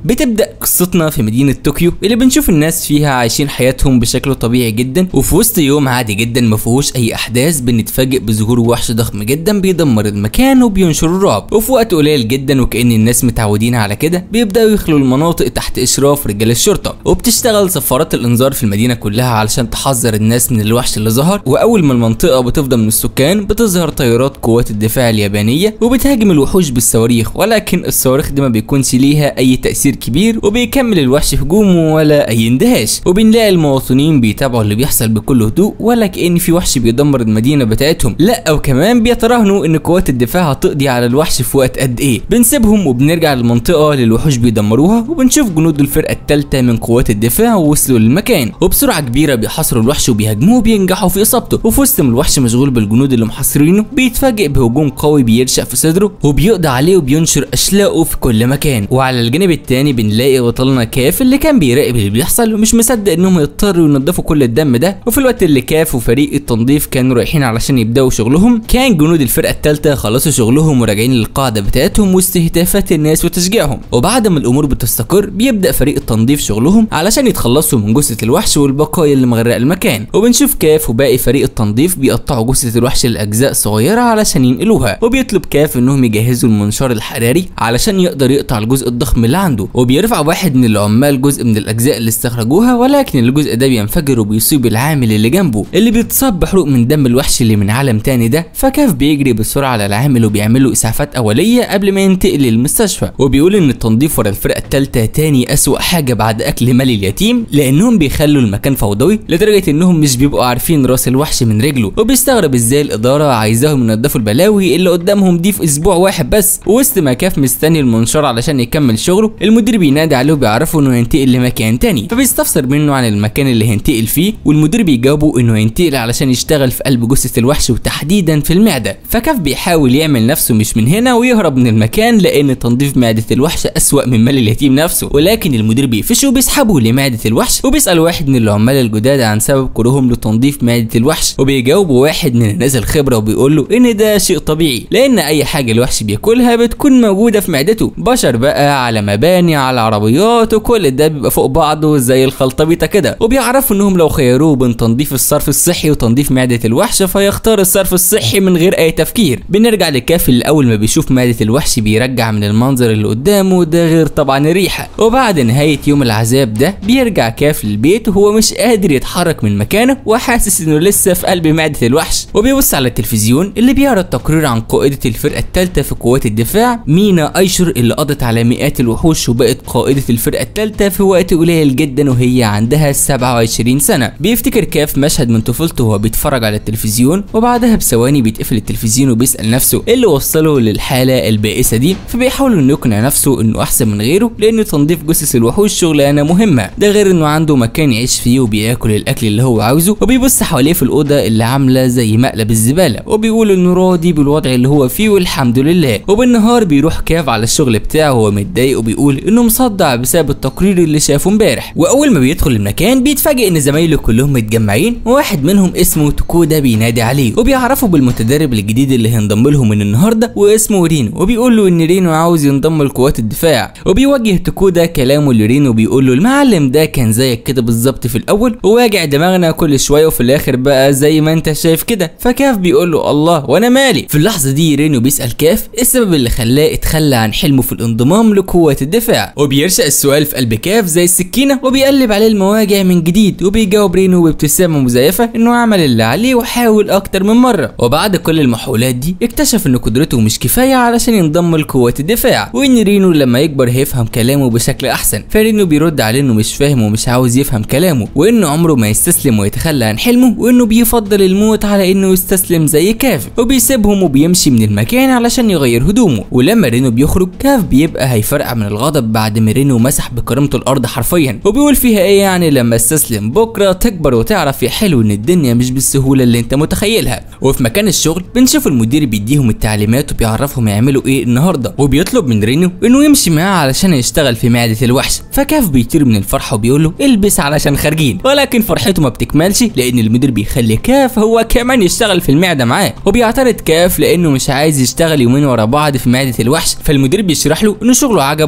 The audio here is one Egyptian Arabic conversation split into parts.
بتبدا قصتنا في مدينه طوكيو اللي بنشوف الناس فيها عايشين حياتهم بشكل طبيعي جدا وفي وسط يوم عادي جدا ما فيهوش اي احداث بنتفاجئ بظهور وحش ضخم جدا بيدمر المكان وبينشر الرعب وفي وقت قليل جدا وكأن الناس متعودين على كده بيبداوا يخلوا المناطق تحت اشراف رجال الشرطه وبتشتغل صفارات الانذار في المدينه كلها علشان تحذر الناس من الوحش اللي ظهر واول ما المنطقه بتفضى من السكان بتظهر طيارات قوات الدفاع اليابانيه وبتهاجم الوحوش بالصواريخ ولكن الصواريخ دي ما بيكونش ليها اي تاثير كبير وبيكمل الوحش هجومه ولا اي اندهاش وبنلاقي المواطنين بيتابعوا اللي بيحصل بكل هدوء ولا كأن في وحش بيدمر المدينه بتاعتهم لا وكمان بيتراهنوا ان قوات الدفاع هتقضي على الوحش في وقت قد ايه بنسيبهم وبنرجع للمنطقه اللي الوحوش بيدمروها وبنشوف جنود الفرقه الثالثه من قوات الدفاع ووصلوا للمكان وبسرعه كبيره بيحاصروا الوحش وبيهاجموه وبينجحوا في اصابته وفي وسط ما الوحش مشغول بالجنود اللي محاصرينه بيتفاجئ بهجوم قوي بيرشق في صدره وبيقضي عليه وبينشر اشلاءه في كل مكان وعلى الجانب التاني بنلاقي بطلنا كاف اللي كان بيراقب اللي بيحصل ومش مصدق انهم يضطروا ينضفوا كل الدم ده وفي الوقت اللي كاف وفريق التنظيف كانوا رايحين علشان يبداوا شغلهم كان جنود الفرقه الثالثه خلصوا شغلهم وراجعين للقاعده بتاعتهم واستهدافات الناس وتشجيعهم وبعد ما الامور بتستقر بيبدا فريق التنظيف شغلهم علشان يتخلصوا من جثه الوحش والبقايا اللي مغرقه المكان وبنشوف كاف وباقي فريق التنظيف بيقطعوا جثه الوحش لاجزاء صغيره علشان ينقلوها وبيطلب كاف انهم يجهزوا المنشار الحراري علشان يقدر يقطع الجزء الضخم اللي عنده وبيرفع واحد من العمال جزء من الاجزاء اللي استخرجوها ولكن الجزء ده بينفجر وبيصيب العامل اللي جنبه اللي بيتصاب بحروق من دم الوحش اللي من عالم تاني ده فكاف بيجري بسرعه على العامل وبيعمل له اسعافات اوليه قبل ما ينتقل للمستشفى وبيقول ان التنظيف ورا الفرقه الثالثه تاني اسوأ حاجه بعد اكل مال اليتيم لانهم بيخلوا المكان فوضوي لدرجه انهم مش بيبقوا عارفين راس الوحش من رجله وبيستغرب ازاي الاداره عايزاهم ينضفوا البلاوي اللي قدامهم دي في اسبوع واحد بس وسط ما كاف مستني المنشار علشان يكمل شغله المدير بينادي عليه وبيعرفه انه ينتقل لمكان تاني فبيستفسر منه عن المكان اللي هينتقل فيه والمدير بيجاوبه انه ينتقل علشان يشتغل في قلب جثه الوحش وتحديدا في المعده فكاف بيحاول يعمل نفسه مش من هنا ويهرب من المكان لان تنظيف معده الوحش اسوأ من مال اليتيم نفسه ولكن المدير بيقفشه وبيسحبه لمعده الوحش وبيسال واحد من العمال الجداد عن سبب كرههم لتنظيف معده الوحش وبيجاوبه واحد من الناس الخبره وبيقول له ان ده شيء طبيعي لان اي حاجه الوحش بياكلها بتكون موجوده في معدته بشر بقى على مباني على عربيات وكل ده بيبقى فوق بعضه زي الخلطبيطه كده وبيعرفوا انهم لو خيروه بين تنظيف الصرف الصحي وتنظيف معده الوحش فيختار الصرف الصحي من غير اي تفكير بنرجع لكاف اللي اول ما بيشوف معده الوحش بيرجع من المنظر اللي قدامه ده غير طبعا الريحه وبعد نهايه يوم العذاب ده بيرجع كاف للبيت وهو مش قادر يتحرك من مكانه وحاسس انه لسه في قلب معده الوحش وبيبص على التلفزيون اللي بيعرض تقرير عن قائده الفرقه الثالثه في قوات الدفاع مينا ايشر اللي قضت على مئات الوحوش وبقت قائده الفرقه الثالثه في وقت قليل جدا وهي عندها 27 سنه بيفتكر كاف مشهد من طفولته وهو بيتفرج على التلفزيون وبعدها بثواني بيتقفل التلفزيون وبيسال نفسه ايه اللي وصله للحاله البائسه دي فبيحاول انه يقنع نفسه انه احسن من غيره لان تنظيف جثث الوحوش شغلانه مهمه ده غير انه عنده مكان يعيش فيه وبياكل الاكل اللي هو عاوزه وبيبص حواليه في الاوضه اللي عامله زي مقلب الزباله وبيقول انه راضي بالوضع اللي هو فيه والحمد لله وبالنهار بيروح كاف على الشغل بتاعه وهو متضايق وبيقول انه مصدع بسبب التقرير اللي شافه امبارح واول ما بيدخل المكان بيتفاجئ ان زمايله كلهم متجمعين وواحد منهم اسمه توكودا بينادي عليه وبيعرفوا بالمتدرب الجديد اللي هينضم لهم من النهارده واسمه رينو وبيقول له ان رينو عاوز ينضم لقوات الدفاع وبيوجه توكودا كلامه لرينو وبيقول له المعلم ده كان زيك كده بالظبط في الاول وواجع دماغنا كل شويه وفي الاخر بقى زي ما انت شايف كده فكاف بيقول له الله وانا مالي في اللحظه دي رينو بيسال كاف ايه السبب اللي خلاه اتخلى عن حلمه في الانضمام لقوات الدفاع وبيرشق السؤال في قلب كاف زي السكينه وبيقلب عليه المواجع من جديد وبيجاوب رينو بابتسامه مزيفه انه عمل اللي عليه وحاول اكتر من مره وبعد كل المحاولات دي اكتشف ان قدرته مش كفايه علشان ينضم لقوات الدفاع وان رينو لما يكبر هيفهم كلامه بشكل احسن فرينو بيرد عليه انه مش فاهم ومش عاوز يفهم كلامه وانه عمره ما يستسلم ويتخلى عن حلمه وانه بيفضل الموت على انه يستسلم زي كاف وبيسيبهم وبيمشي من المكان علشان يغير هدومه ولما رينو بيخرج كاف بيبقى هيفرقع من الغضب بعد ما رينو مسح بكرامته الارض حرفيا وبيقول فيها ايه يعني لما استسلم بكره تكبر وتعرف يا حلو ان الدنيا مش بالسهوله اللي انت متخيلها وفي مكان الشغل بنشوف المدير بيديهم التعليمات وبيعرفهم يعملوا ايه النهارده وبيطلب من رينو انه يمشي معاه علشان يشتغل في معده الوحش فكاف بيطير من الفرحه وبيقول له البس علشان خارجين ولكن فرحته ما بتكملش لان المدير بيخلي كاف هو كمان يشتغل في المعده معاه وبيعترض كاف لانه مش عايز يشتغل يومين ورا بعض في معده الوحش فالمدير بيشرح له انه شغله عجبه علشان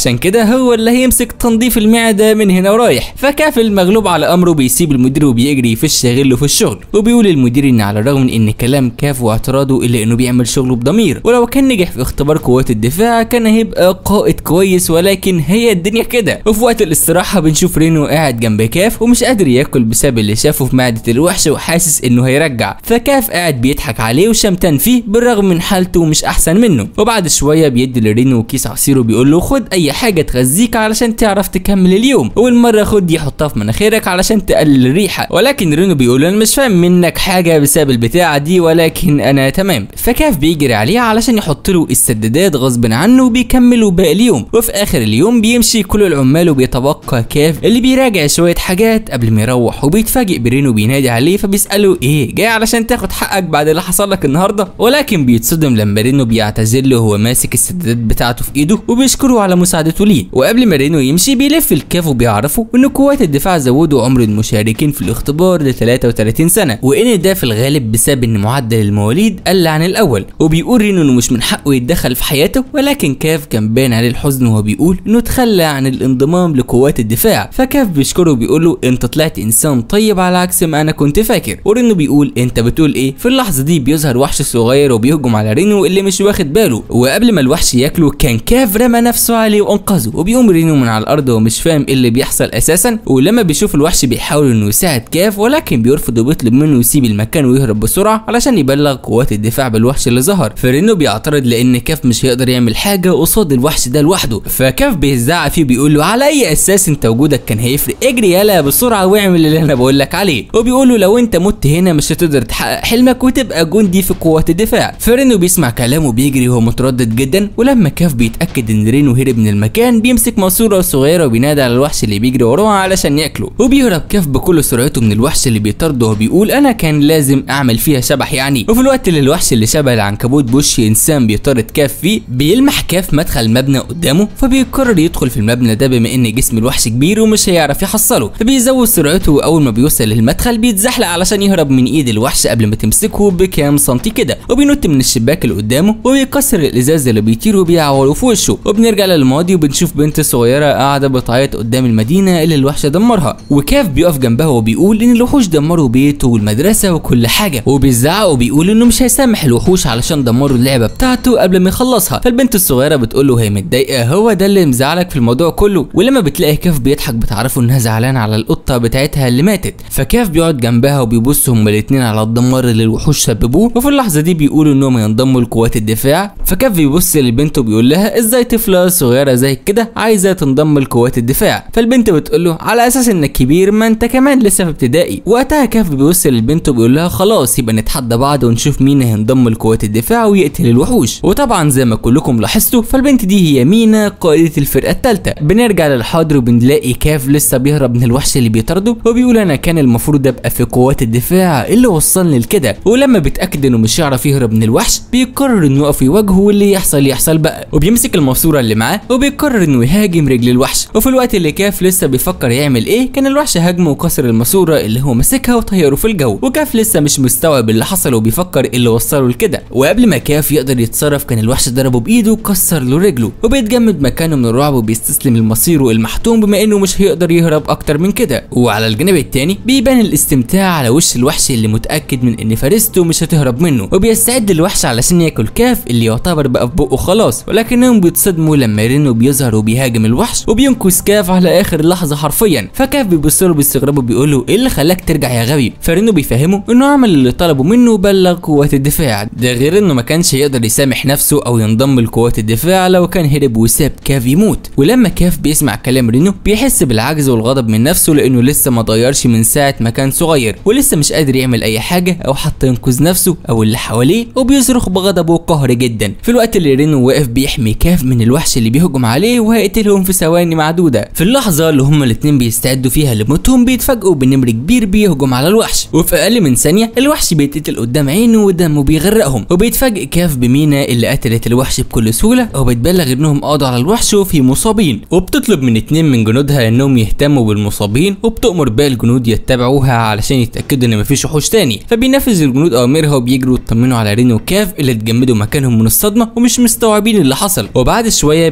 علشان كده هو اللي هيمسك تنظيف المعده من هنا ورايح فكاف المغلوب على امره بيسيب المدير وبيجري يفش غله في الشغل وبيقول للمدير ان على الرغم من ان كلام كاف واعتراضه الا انه بيعمل شغله بضمير ولو كان نجح في اختبار قوات الدفاع كان هيبقى قائد كويس ولكن هي الدنيا كده وفي وقت الاستراحه بنشوف رينو قاعد جنب كاف ومش قادر ياكل بسبب اللي شافه في معده الوحش وحاسس انه هيرجع فكاف قاعد بيضحك عليه وشمتان فيه بالرغم من حالته مش احسن منه وبعد شويه بيدي لرينو كيس عصير وبيقول له خد اي حاجه تغذيك علشان تعرف تكمل اليوم والمره خد دي حطها في مناخيرك علشان تقلل الريحه ولكن رينو بيقول له انا مش فاهم منك حاجه بسبب البتاعه دي ولكن انا تمام فكاف بيجري عليه علشان يحط له السدادات غصب عنه وبيكملوا باقي اليوم وفي اخر اليوم بيمشي كل العمال وبيتبقى كاف اللي بيراجع شويه حاجات قبل ما يروح وبيتفاجئ برينو بينادي عليه فبيساله ايه جاي علشان تاخد حقك بعد اللي حصل لك النهارده ولكن بيتصدم لما رينو بيعتذر له وهو ماسك السدادات بتاعته في ايده وبيشكره على مساعدته ليه وقبل ما رينو يمشي بيلف الكاف وبيعرفوا ان قوات الدفاع زودوا عمر المشاركين في الاختبار ل 33 سنه وان ده في الغالب بسبب ان معدل المواليد قل عن الاول وبيقول رينو انه مش من حقه يتدخل في حياته ولكن كاف كان باين عليه الحزن وهو بيقول انه تخلى عن الانضمام لقوات الدفاع فكاف بيشكره وبيقول له انت طلعت انسان طيب على عكس ما انا كنت فاكر ورينو بيقول انت بتقول ايه في اللحظه دي بيظهر وحش صغير وبيهجم على رينو اللي مش واخد باله وقبل ما الوحش ياكله كان كاف رمى نفسه عليه وانقذه وبيقوم رينو من على الارض ومش فاهم ايه اللي بيحصل اساسا ولما بيشوف الوحش بيحاول انه يساعد كاف ولكن بيرفض وبيطلب منه يسيب المكان ويهرب بسرعه علشان يبلغ قوات الدفاع بالوحش اللي ظهر فرينو بيعترض لان كاف مش هيقدر يعمل حاجه قصاد الوحش ده لوحده فكاف بيزعق فيه بيقول له على اي اساس انت وجودك كان هيفرق اجري يلا بسرعه واعمل اللي انا بقول لك عليه وبيقول له لو انت مت هنا مش هتقدر تحقق حلمك وتبقى جندي في قوات الدفاع فرينو بيسمع كلامه بيجري وهو متردد جدا ولما كاف بيتاكد ان رينو هرب من المكان بيمسك ماسوره صغيره وبينادي على الوحش اللي بيجري وراه علشان ياكله وبيهرب كاف بكل سرعته من الوحش اللي بيطارده وبيقول انا كان لازم اعمل فيها شبح يعني وفي الوقت اللي الوحش اللي شبه العنكبوت بوش انسان بيطارد كاف فيه بيلمح كاف مدخل مبنى قدامه فبيقرر يدخل في المبنى ده بما ان جسم الوحش كبير ومش هيعرف يحصله فبيزود سرعته واول ما بيوصل للمدخل بيتزحلق علشان يهرب من ايد الوحش قبل ما تمسكه بكام سنتي كده وبينط من الشباك اللي قدامه وبيكسر الازاز اللي بيطير وبيعوره في وشه وبنرجع للماضي وبنشوف بنت صغيره قاعده بتعيط قدام المدينه اللي الوحش دمرها وكاف بيقف جنبها وبيقول ان الوحوش دمروا بيته والمدرسه وكل حاجه وبيزعق وبيقول انه مش هيسامح الوحوش علشان دمروا اللعبه بتاعته قبل ما يخلصها فالبنت الصغيره بتقول له هي متضايقه هو ده اللي مزعلك في الموضوع كله ولما بتلاقي كاف بيضحك بتعرفوا انها زعلانه على القطه بتاعتها اللي ماتت فكاف بيقعد جنبها وبيبصوا هما الاتنين على الدمار اللي الوحوش سببوه وفي اللحظه دي بيقولوا انهم ينضموا لقوات الدفاع فكاف بيبص للبنت وبيقول لها ازاي طفله صغيره زي كده عايزه تنضم لقوات الدفاع فالبنت بتقول له على اساس انك كبير ما انت كمان لسه في ابتدائي وقتها كاف بيبص للبنت وبيقول لها خلاص يبقى نتحدى بعض ونشوف مين هينضم لقوات الدفاع ويقتل الوحوش وطبعا زي ما كلكم لاحظتوا فالبنت دي هي مينا قائده الفرقه الثالثه بنرجع للحاضر وبنلاقي كاف لسه بيهرب من الوحش اللي بيطارده وبيقول انا كان المفروض ابقى في قوات الدفاع اللي وصلني لكده ولما بيتاكد انه مش هيعرف يهرب من الوحش بيقرر انه يقف يواجهه واللي يحصل يحصل بقى وبيمسك الماسوره اللي معاه وبيقرر انه يهاجم رجل الوحش وفي الوقت اللي كاف لسه بيفكر يعمل ايه كان الوحش هاجمه وكسر الماسوره اللي هو ماسكها وطيره في الجو وكاف لسه مش مستوعب اللي حصل وبيفكر إيه اللي وصله لكده وقبل ما كاف يقدر يتصرف كان الوحش ضربه بايده وكسر له رجله وبيتجمد مكانه من الرعب وبيستسلم لمصيره المحتوم بما انه مش هيقدر يهرب اكتر من كده وعلى الجانب التاني بيبان الاستمتاع على وش الوحش اللي متاكد من ان فريسته مش هتهرب منه وبيستعد الوحش علشان ياكل كاف اللي يعتبر بقى في بقه خلاص ولكنهم بيتصدموا لما رينو بيظهر وبيهاجم الوحش وبينقذ كاف على اخر لحظه حرفيا فكاف بيبص له باستغراب وبيقول له ايه اللي خلاك ترجع يا غبي فرينو بيفهمه انه عمل اللي طلبه منه وبلغ قوات الدفاع ده غير انه ما كانش يقدر يسامح نفسه او ينضم لقوات الدفاع لو كان هرب وساب كاف يموت ولما كاف بيسمع كلام رينو بيحس بالعجز والغضب من نفسه لانه لسه ما اتغيرش من ساعه ما كان صغير ولسه مش قادر يعمل اي حاجه او حتى ينقذ نفسه او اللي حواليه وبيصرخ بغضب وقهر جدا في الوقت اللي رينو واقف بيحمي كاف من الوحش اللي بيهجم عليه وهيقتلهم في ثواني معدوده في اللحظه اللي هما الاتنين بيستعدوا فيها لموتهم بيتفاجئوا بنمر كبير بيهجم على الوحش وفي اقل من ثانيه الوحش بيتقتل قدام عينه ودمه بيغرقهم وبيتفاجئ كاف بمينا اللي قتلت الوحش بكل سهوله وبتبلغ انهم قضوا على الوحش وفي مصابين وبتطلب من اتنين من جنودها انهم يهتموا بالمصابين وبتأمر باقي الجنود يتبعوها علشان يتاكدوا ان مفيش وحوش تاني فبينفذ الجنود اوامرها وبيجروا يطمنوا على رينو وكاف اللي اتجمدوا مكانهم من الصدمه ومش مستوعبين اللي حصل وبعد شويه بنلاقي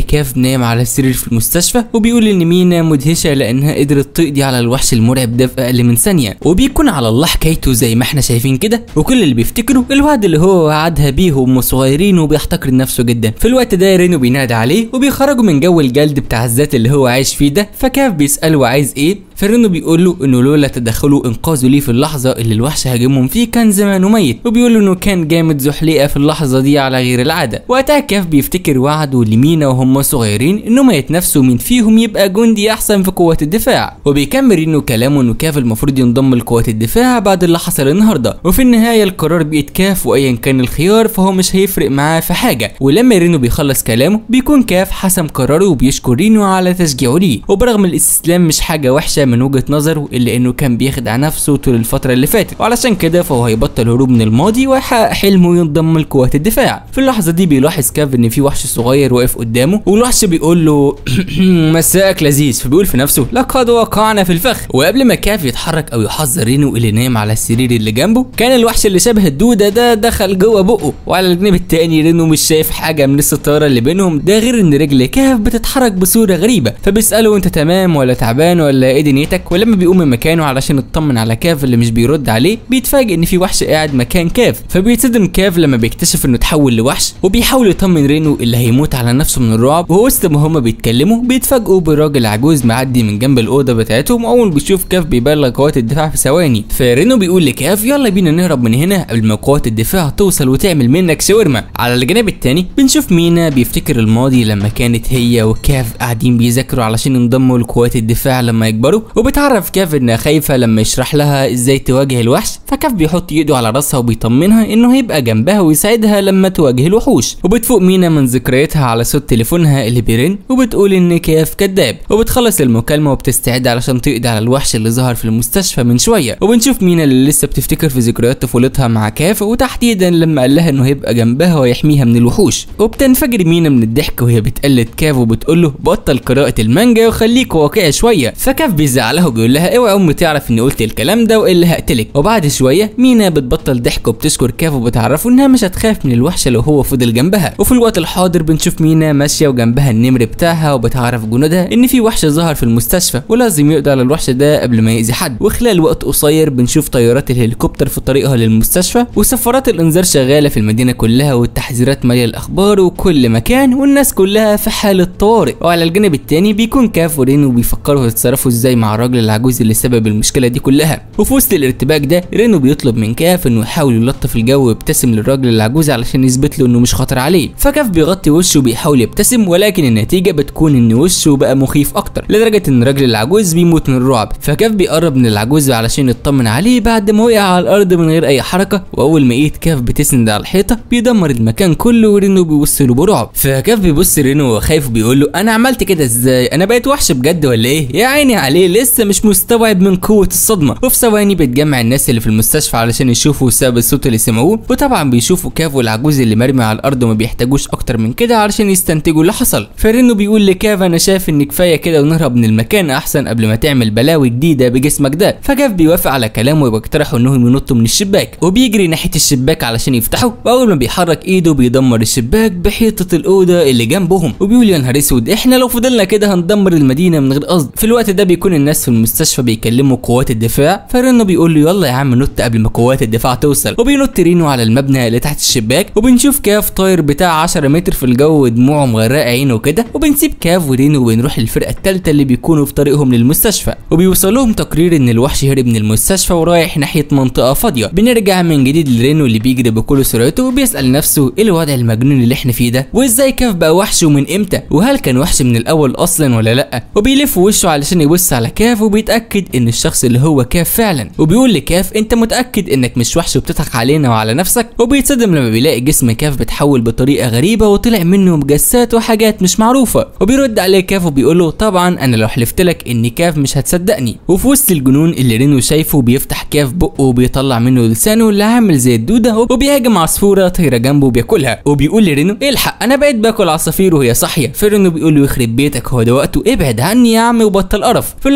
كاف نايم على السرير في المستشفى وبيقول ان مينا مدهشه لانها قدرت تقضي على الوحش المرعب ده في اقل من ثانيه وبيكون على الله حكايته زي ما احنا شايفين كده وكل اللي بيفتكره الوعد اللي هو وعدها بيه وهم صغيرين وبيحتقر نفسه جدا في الوقت ده رينو بينادي عليه وبيخرجوا من جو الجلد بتاع الذات اللي هو عايش فيه ده فكاف بيساله عايز ايه فرينو بيقول له انه لولا تدخله وانقاذه ليه في اللحظه اللي الوحش هاجمهم فيه كان زمانه ميت وبيقول له انه كان جامد زحليقه في اللحظه دي على غير العاده وقتها كاف بيفتكر وعده لمينا وهم صغيرين انهم يتنافسوا مين فيهم يبقى جندي احسن في قوه الدفاع وبيكمل رينو كلامه انه كاف المفروض ينضم لقوات الدفاع بعد اللي حصل النهارده وفي النهايه القرار بايد كاف وايا كان الخيار فهو مش هيفرق معاه في حاجه ولما رينو بيخلص كلامه بيكون كاف حسم قراره وبيشكر رينو على تشجيعه ليه وبرغم الاستسلام مش حاجه وحشه من وجهه نظره الا انه كان بيخدع نفسه طول الفتره اللي فاتت وعلشان كده فهو هيبطل هروب من الماضي ويحقق حلمه ينضم لقوات الدفاع في اللحظه دي بيلاحظ كاف ان في وحش صغير واقف قدامه والوحش بيقول له مساءك لذيذ فبيقول في نفسه لقد وقعنا في الفخ وقبل ما كاف يتحرك او يحذر رينو اللي نايم على السرير اللي جنبه كان الوحش اللي شبه الدوده ده دخل جوه بقه وعلى الجانب التاني رينو مش شايف حاجه من الستاره اللي بينهم ده غير ان رجل كاف بتتحرك بصوره غريبه فبيساله انت تمام ولا تعبان ولا ايه دنيتك ولما بيقوم من مكانه علشان يطمن على كاف اللي مش بيرد عليه بيتفاجئ ان في وحش قاعد مكان كاف فبيتصدم كاف لما بيكتشف انه اتحول لوحش وبيحاول يطمن رينو اللي هيموت على نفسه من الرعب ووسط ما هما بيتكلموا بيتفاجئوا براجل عجوز معدي من جنب الاوضه بتاعتهم اول بيشوف كاف بيبلغ قوات الدفاع في ثواني فرينو بيقول لكاف يلا بينا نهرب من هنا قبل ما قوات الدفاع توصل وتعمل منك شاورما على الجانب التاني بنشوف مينا بيفتكر الماضي لما كانت هي وكاف قاعدين بيذاكروا علشان ينضموا لقوات الدفاع لما يكبروا وبتعرف كاف انها خايفه لما يشرح لها ازاي تواجه الوحش فكاف بيحط ايده على راسها وبيطمنها انه هيبقى جنبها ويساعدها لما تواجه الوحوش وبتفوق مينا من ذكرياتها على صوت تليفونها اللي بيرن وبتقول ان كاف كذاب وبتخلص المكالمه وبتستعد علشان تقضي على الوحش اللي ظهر في المستشفى من شويه وبنشوف مينا اللي لسه بتفتكر في ذكريات طفولتها مع كاف وتحديدا لما قال لها انه هيبقى جنبها ويحميها من الوحوش وبتنفجر مينا من الضحك وهي بتقلد كاف وبتقول له بطل قراءه المانجا وخليك واقعي شويه فكاف بيزعلها وبيقول لها اوعي امي تعرف اني قلت الكلام ده والا هقتلك وبعد شويه مينا بتبطل ضحك وبتشكر كاف وبتعرفه انها مش هتخاف من الوحش لو هو فضل جنبها وفي الوقت الحاضر بنشوف مينا ماشيه وجنبها النمر بتاعها وبتعرف جنودها ان في وحش ظهر في المستشفى ولازم يقضي على الوحش ده قبل ما يأذي حد وخلال وقت قصير بنشوف طيارات الهليكوبتر في طريقها للمستشفى وسفارات الانذار شغاله في المدينه كلها والتحذيرات ماليه الاخبار وكل مكان والناس كلها في حاله طوارئ وعلى الجانب التاني بيكون كاف ورينو بيفكروا يتصرفوا ازاي مع الراجل العجوز اللي سبب المشكله دي كلها وفي وسط الارتباك ده رينو بيطلب من كاف انه يحاول يلطف الجو ويبتسم للراجل العجوز علشان يثبت له انه مش خطر عليه فكاف بيغطي وشه وبيحاول يبتسم ولكن النتيجه بتكون ان وشه بقى مخيف اكتر لدرجه ان الراجل العجوز بيموت من الرعب فكاف بيقرب من العجوز علشان يطمن عليه بعد ما وقع على الارض من غير اي حركه واول ما ايد كاف بتسند على الحيطه بيدمر المكان كله ورينو بيبص له برعب فكاف بيبص رينو وهو خايف وبيقول له انا عملت كده ازاي انا بقيت وحش بجد ولا ايه يا عيني عليه لسه مش مستوعب من قوه الصدمه وفي ثواني بتجمع الناس اللي في المستشفى علشان يشوفوا سبب الصوت اللي سمعوه وطبعا بيشوفوا كاف والعجوز اللي مرمي على الارض وما بيحتاجوش اكتر من كده علشان يستنتجوا اللي حصل فرينو بيقول لكاف انا شايف ان كفايه كده ونهرب من المكان احسن قبل ما تعمل بلاوي جديده بجسمك ده فكاف بيوافق على كلامه وبيقترحوا انهم ينطوا من الشباك وبيجري ناحيه الشباك علشان يفتحه واول ما بيحرك ايده بيدمر الشباك بحيطه الاوضه اللي جنبهم وبيقول يا نهار اسود احنا لو فضلنا كده هندمر المدينه من غير قصد في الوقت ده بيكون الناس في المستشفى بيكلموا قوات الدفاع فرينو بيقول له يلا يا عم نط قبل ما قوات الدفاع توصل وبينط رينو على المبنى اللي تحت الشباك وبنشوف كاف طاير بتاع 10 متر في الجو ودموعه مغرقه عينه كده وبنسيب كاف ورينو وبنروح للفرقه الثالثه اللي بيكونوا في طريقهم للمستشفى وبيوصل لهم تقرير ان الوحش هرب من المستشفى ورايح ناحيه منطقه فاضيه بنرجع من جديد لرينو اللي بيجري بكل سرعته وبيسال نفسه ايه الوضع المجنون اللي احنا فيه ده وازاي كاف بقى وحش ومن امتى وهل كان وحش من الاول اصلا ولا لا وبيلف وشه علشان يبص على كاف وبيتاكد ان الشخص اللي هو كاف فعلا وبيقول لكاف انت متاكد انك مش وحش وبتضحك علينا وعلى نفسك وبيتصدم لما بيلاقي جسم كاف بيتحول بطريقه غريبه وطلع منه مجسات وحاجات مش معروفه وبيرد عليه كاف وبيقول له طبعا انا لو حلفت لك ان كاف مش هتصدقني وفي وسط الجنون اللي رينو شايفه بيفتح كاف بقه وبيطلع منه لسانه اللي عامل زي الدوده وبيهاجم عصفوره طايره جنبه وبياكلها وبيقول لرينو الحق انا بقيت باكل عصافير وهي صاحيه فرينو بيقول له يخرب بيتك هو ده وقته ابعد عني يا عم وبطل قرف في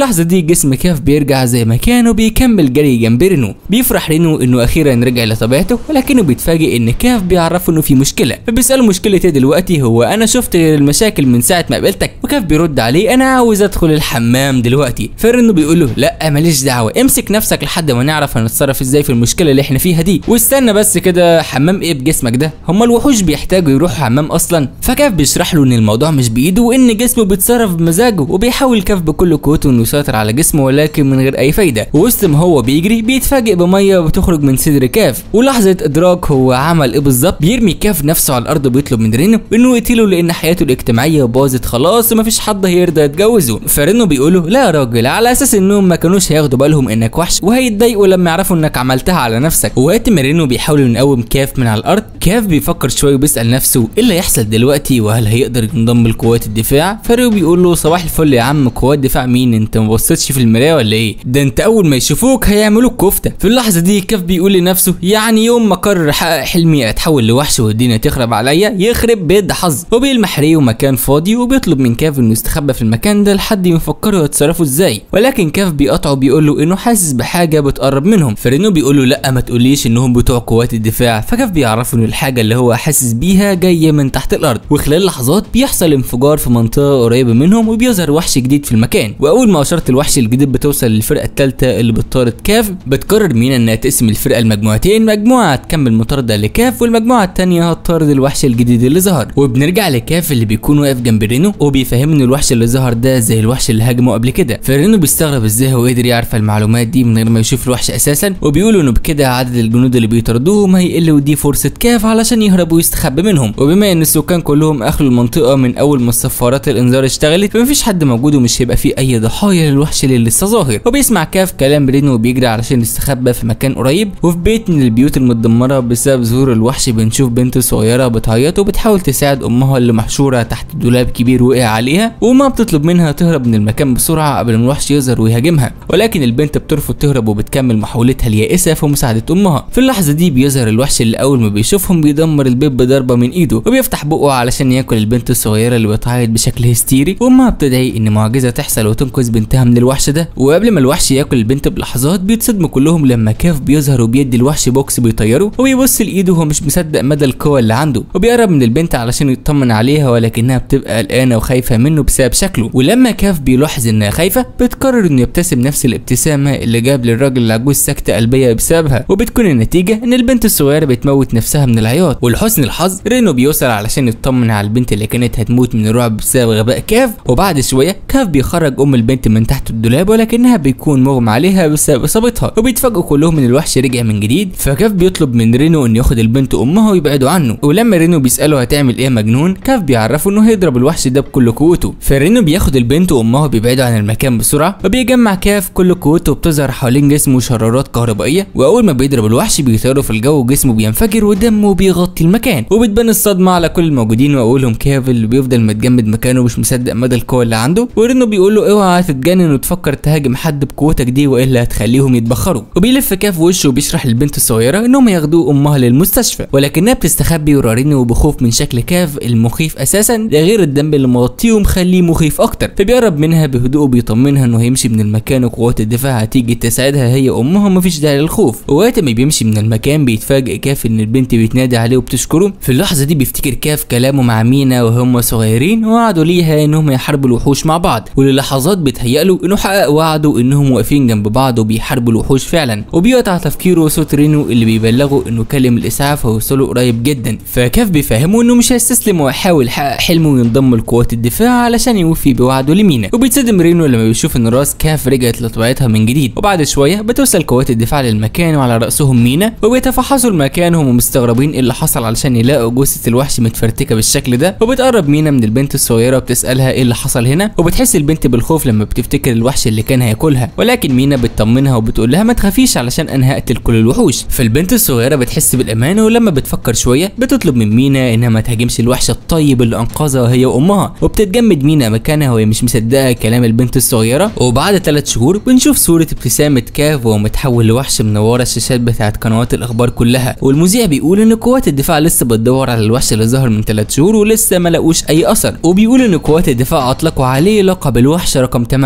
اللحظه دي جسم كاف بيرجع زي ما كان وبيكمل جري جنب رينو بيفرح رينو انه اخيرا رجع لطبيعته ولكنه بيتفاجئ ان كاف بيعرفه انه في مشكله فبيساله مشكله ايه دلوقتي هو انا شفت غير المشاكل من ساعه ما قابلتك وكاف بيرد عليه انا عاوز ادخل الحمام دلوقتي فرينو بيقول له لا ماليش دعوه امسك نفسك لحد ما نعرف هنتصرف ازاي في المشكله اللي احنا فيها دي واستنى بس كده حمام ايه بجسمك ده هما الوحوش بيحتاجوا يروحوا حمام اصلا فكاف بيشرح له ان الموضوع مش بايده وان جسمه بيتصرف بمزاجه وبيحاول كاف بكل قوته انه يسيطر على جسمه ولكن من غير اي فايده ووسط ما هو بيجري بيتفاجئ بميه بتخرج من صدر كاف ولحظه ادراك هو عمل ايه بالظبط بيرمي كاف نفسه على الارض وبيطلب من رينو انه يقتله لان حياته الاجتماعيه باظت خلاص ومفيش حد هيرضى يتجوزه فرينو بيقوله لا يا راجل على اساس انهم ما كانوش هياخدوا بالهم انك وحش وهيتضايقوا لما يعرفوا انك عملتها على نفسك وقت ما رينو بيحاول يقوم كاف من على الارض كاف بيفكر شويه وبيسال نفسه ايه اللي هيحصل دلوقتي وهل هيقدر ينضم لقوات الدفاع فرينو بيقول له صباح الفل يا عم قوات دفاع مين انت ما بصيتش في المرايه ولا ايه ده انت اول ما يشوفوك هيعملوك كفته في اللحظه دي كاف بيقول لنفسه يعني يوم ما قرر احقق حلمي اتحول لوحش والدنيا تخرب عليا يخرب بيت ده حظ وبيلمح ريو مكان فاضي وبيطلب من كاف انه يستخبى في المكان ده لحد ما يفكروا يتصرفوا ازاي ولكن كاف بيقطعه بيقول له انه حاسس بحاجه بتقرب منهم فرينو بيقول له لا ما تقوليش انهم بتوع قوات الدفاع فكاف بيعرفه ان الحاجه اللي هو حاسس بيها جايه من تحت الارض وخلال لحظات بيحصل انفجار في منطقه قريبه منهم وبيظهر وحش جديد في المكان واول ما اشاره الوحش الجديد بتوصل للفرقه الثالثه اللي بتطارد كاف بتقرر مينا انها تقسم الفرقه لمجموعتين مجموعه تكمل مطارده لكاف والمجموعه الثانيه هتطارد الوحش الجديد اللي ظهر وبنرجع لكاف اللي بيكون واقف جنب رينو وبيفهم ان الوحش اللي ظهر ده زي الوحش اللي هاجمه قبل كده فرينو بيستغرب ازاي هو قدر يعرف المعلومات دي من غير ما يشوف الوحش اساسا وبيقولوا انه بكده عدد الجنود اللي بيطاردوهم هيقل ودي فرصه كاف علشان يهرب ويستخبى منهم وبما ان السكان كلهم اخلوا المنطقه من اول ما صفارات الانذار اشتغلت فمفيش حد موجود ومش هيبقى فيه اي ضحايا للوحش اللي لسه ظاهر وبيسمع كاف كلام رينو وبيجري علشان يستخبى في مكان قريب وفي بيت من البيوت المتدمره بسبب ظهور الوحش بنشوف بنت صغيره بتعيط وبتحاول تساعد امها اللي محشوره تحت دولاب كبير وقع عليها وما بتطلب منها تهرب من المكان بسرعه قبل ما الوحش يظهر ويهاجمها ولكن البنت بترفض تهرب وبتكمل محاولتها اليائسه في مساعده امها في اللحظه دي بيظهر الوحش اللي اول ما بيشوفهم بيدمر البيت بضربه من ايده وبيفتح بقه علشان ياكل البنت الصغيره اللي بتعيط بشكل هستيري وامها بتدعي ان معجزه تحصل وتنقذ بنتها من الوحش ده وقبل ما الوحش ياكل البنت بلحظات بيتصدموا كلهم لما كاف بيظهر وبيدي الوحش بوكس بيطيره وبيبص لايده وهو مش مصدق مدى القوه اللي عنده وبيقرب من البنت علشان يطمن عليها ولكنها بتبقى قلقانه وخايفه منه بسبب شكله ولما كاف بيلاحظ انها خايفه بتقرر انه يبتسم نفس الابتسامه اللي جاب للراجل العجوز سكته قلبيه بسببها وبتكون النتيجه ان البنت الصغيره بتموت نفسها من العياط ولحسن الحظ رينو بيوصل علشان يطمن على البنت اللي كانت هتموت من الرعب بسبب غباء كاف وبعد شويه كاف بيخرج ام البنت من تحت الدولاب ولكنها بيكون مغمى عليها بسبب اصابتها وبيتفاجئوا كلهم ان الوحش رجع من جديد فكاف بيطلب من رينو انه ياخد البنت وامها ويبعدوا عنه ولما رينو بيساله هتعمل ايه يا مجنون كاف بيعرفه انه هيضرب الوحش ده بكل قوته فرينو بياخد البنت وامها وبيبعدوا عن المكان بسرعه وبيجمع كاف كل قوته وبتظهر حوالين جسمه شرارات كهربائيه واول ما بيضرب الوحش بيطيروا في الجو وجسمه بينفجر ودمه بيغطي المكان وبتبان الصدمه على كل الموجودين واولهم كاف اللي بيفضل متجمد مكانه مش مصدق مدى القوه اللي عنده ورينو بيقول له اوعى تتجنن وتفكر تهاجم حد بقوتك دي والا هتخليهم يتبخروا وبيلف كاف وشه وبيشرح للبنت الصغيره انهم ياخدوه امها للمستشفى ولكنها بتستخبي ورا رينو بخوف من شكل كاف المخيف اساسا ده غير الدم اللي مغطيه ومخليه مخيف اكتر فبيقرب منها بهدوء وبيطمنها انه هيمشي من المكان وقوات الدفاع هتيجي تساعدها هي امها ومفيش داعي للخوف ووقت ما بيمشي من المكان بيتفاجئ كاف ان البنت بتنادي عليه وبتشكره في اللحظه دي بيفتكر كاف كلامه مع مينا وهم صغيرين ووعدوا ليها انهم يحاربوا الوحوش مع بعض وللحظات بيتهيأ انه حقق وعده انهم واقفين جنب بعض وبيحاربوا الوحوش فعلا وبيقطع تفكيره صوت رينو اللي بيبلغه انه كلم الاسعاف ووصله قريب جدا فكاف بيفهمه انه مش هيستسلم ويحاول يحقق حلمه وينضم لقوات الدفاع علشان يوفي بوعده لمينا وبيتصدم رينو لما بيشوف ان راس كاف رجعت لطبيعتها من جديد وبعد شويه بتوصل قوات الدفاع للمكان وعلى راسهم مينا وبيتفحصوا المكان هم مستغربين ايه اللي حصل علشان يلاقوا جثه الوحش متفرتكه بالشكل ده وبتقرب مينا من البنت الصغيره وبتسالها ايه اللي حصل هنا وبتحس البنت بالخوف لما بتفتكر الوحش اللي كان هياكلها ولكن مينا بتطمنها وبتقول لها ما تخافيش علشان انا هقتل كل الوحوش فالبنت الصغيره بتحس بالامان ولما بتفكر شويه بتطلب من مينا انها ما تهاجمش الوحش الطيب اللي انقذها هي وامها وبتتجمد مينا مكانها وهي مش مصدقه كلام البنت الصغيره وبعد ثلاث شهور بنشوف صوره ابتسامه كاف وهو متحول لوحش منوره الشاشات بتاعت قنوات الاخبار كلها والمذيع بيقول ان قوات الدفاع لسه بتدور على الوحش اللي ظهر من ثلاث شهور ولسه ما لقوش اي اثر وبيقول ان قوات الدفاع اطلقوا عليه لقب الوحش رقم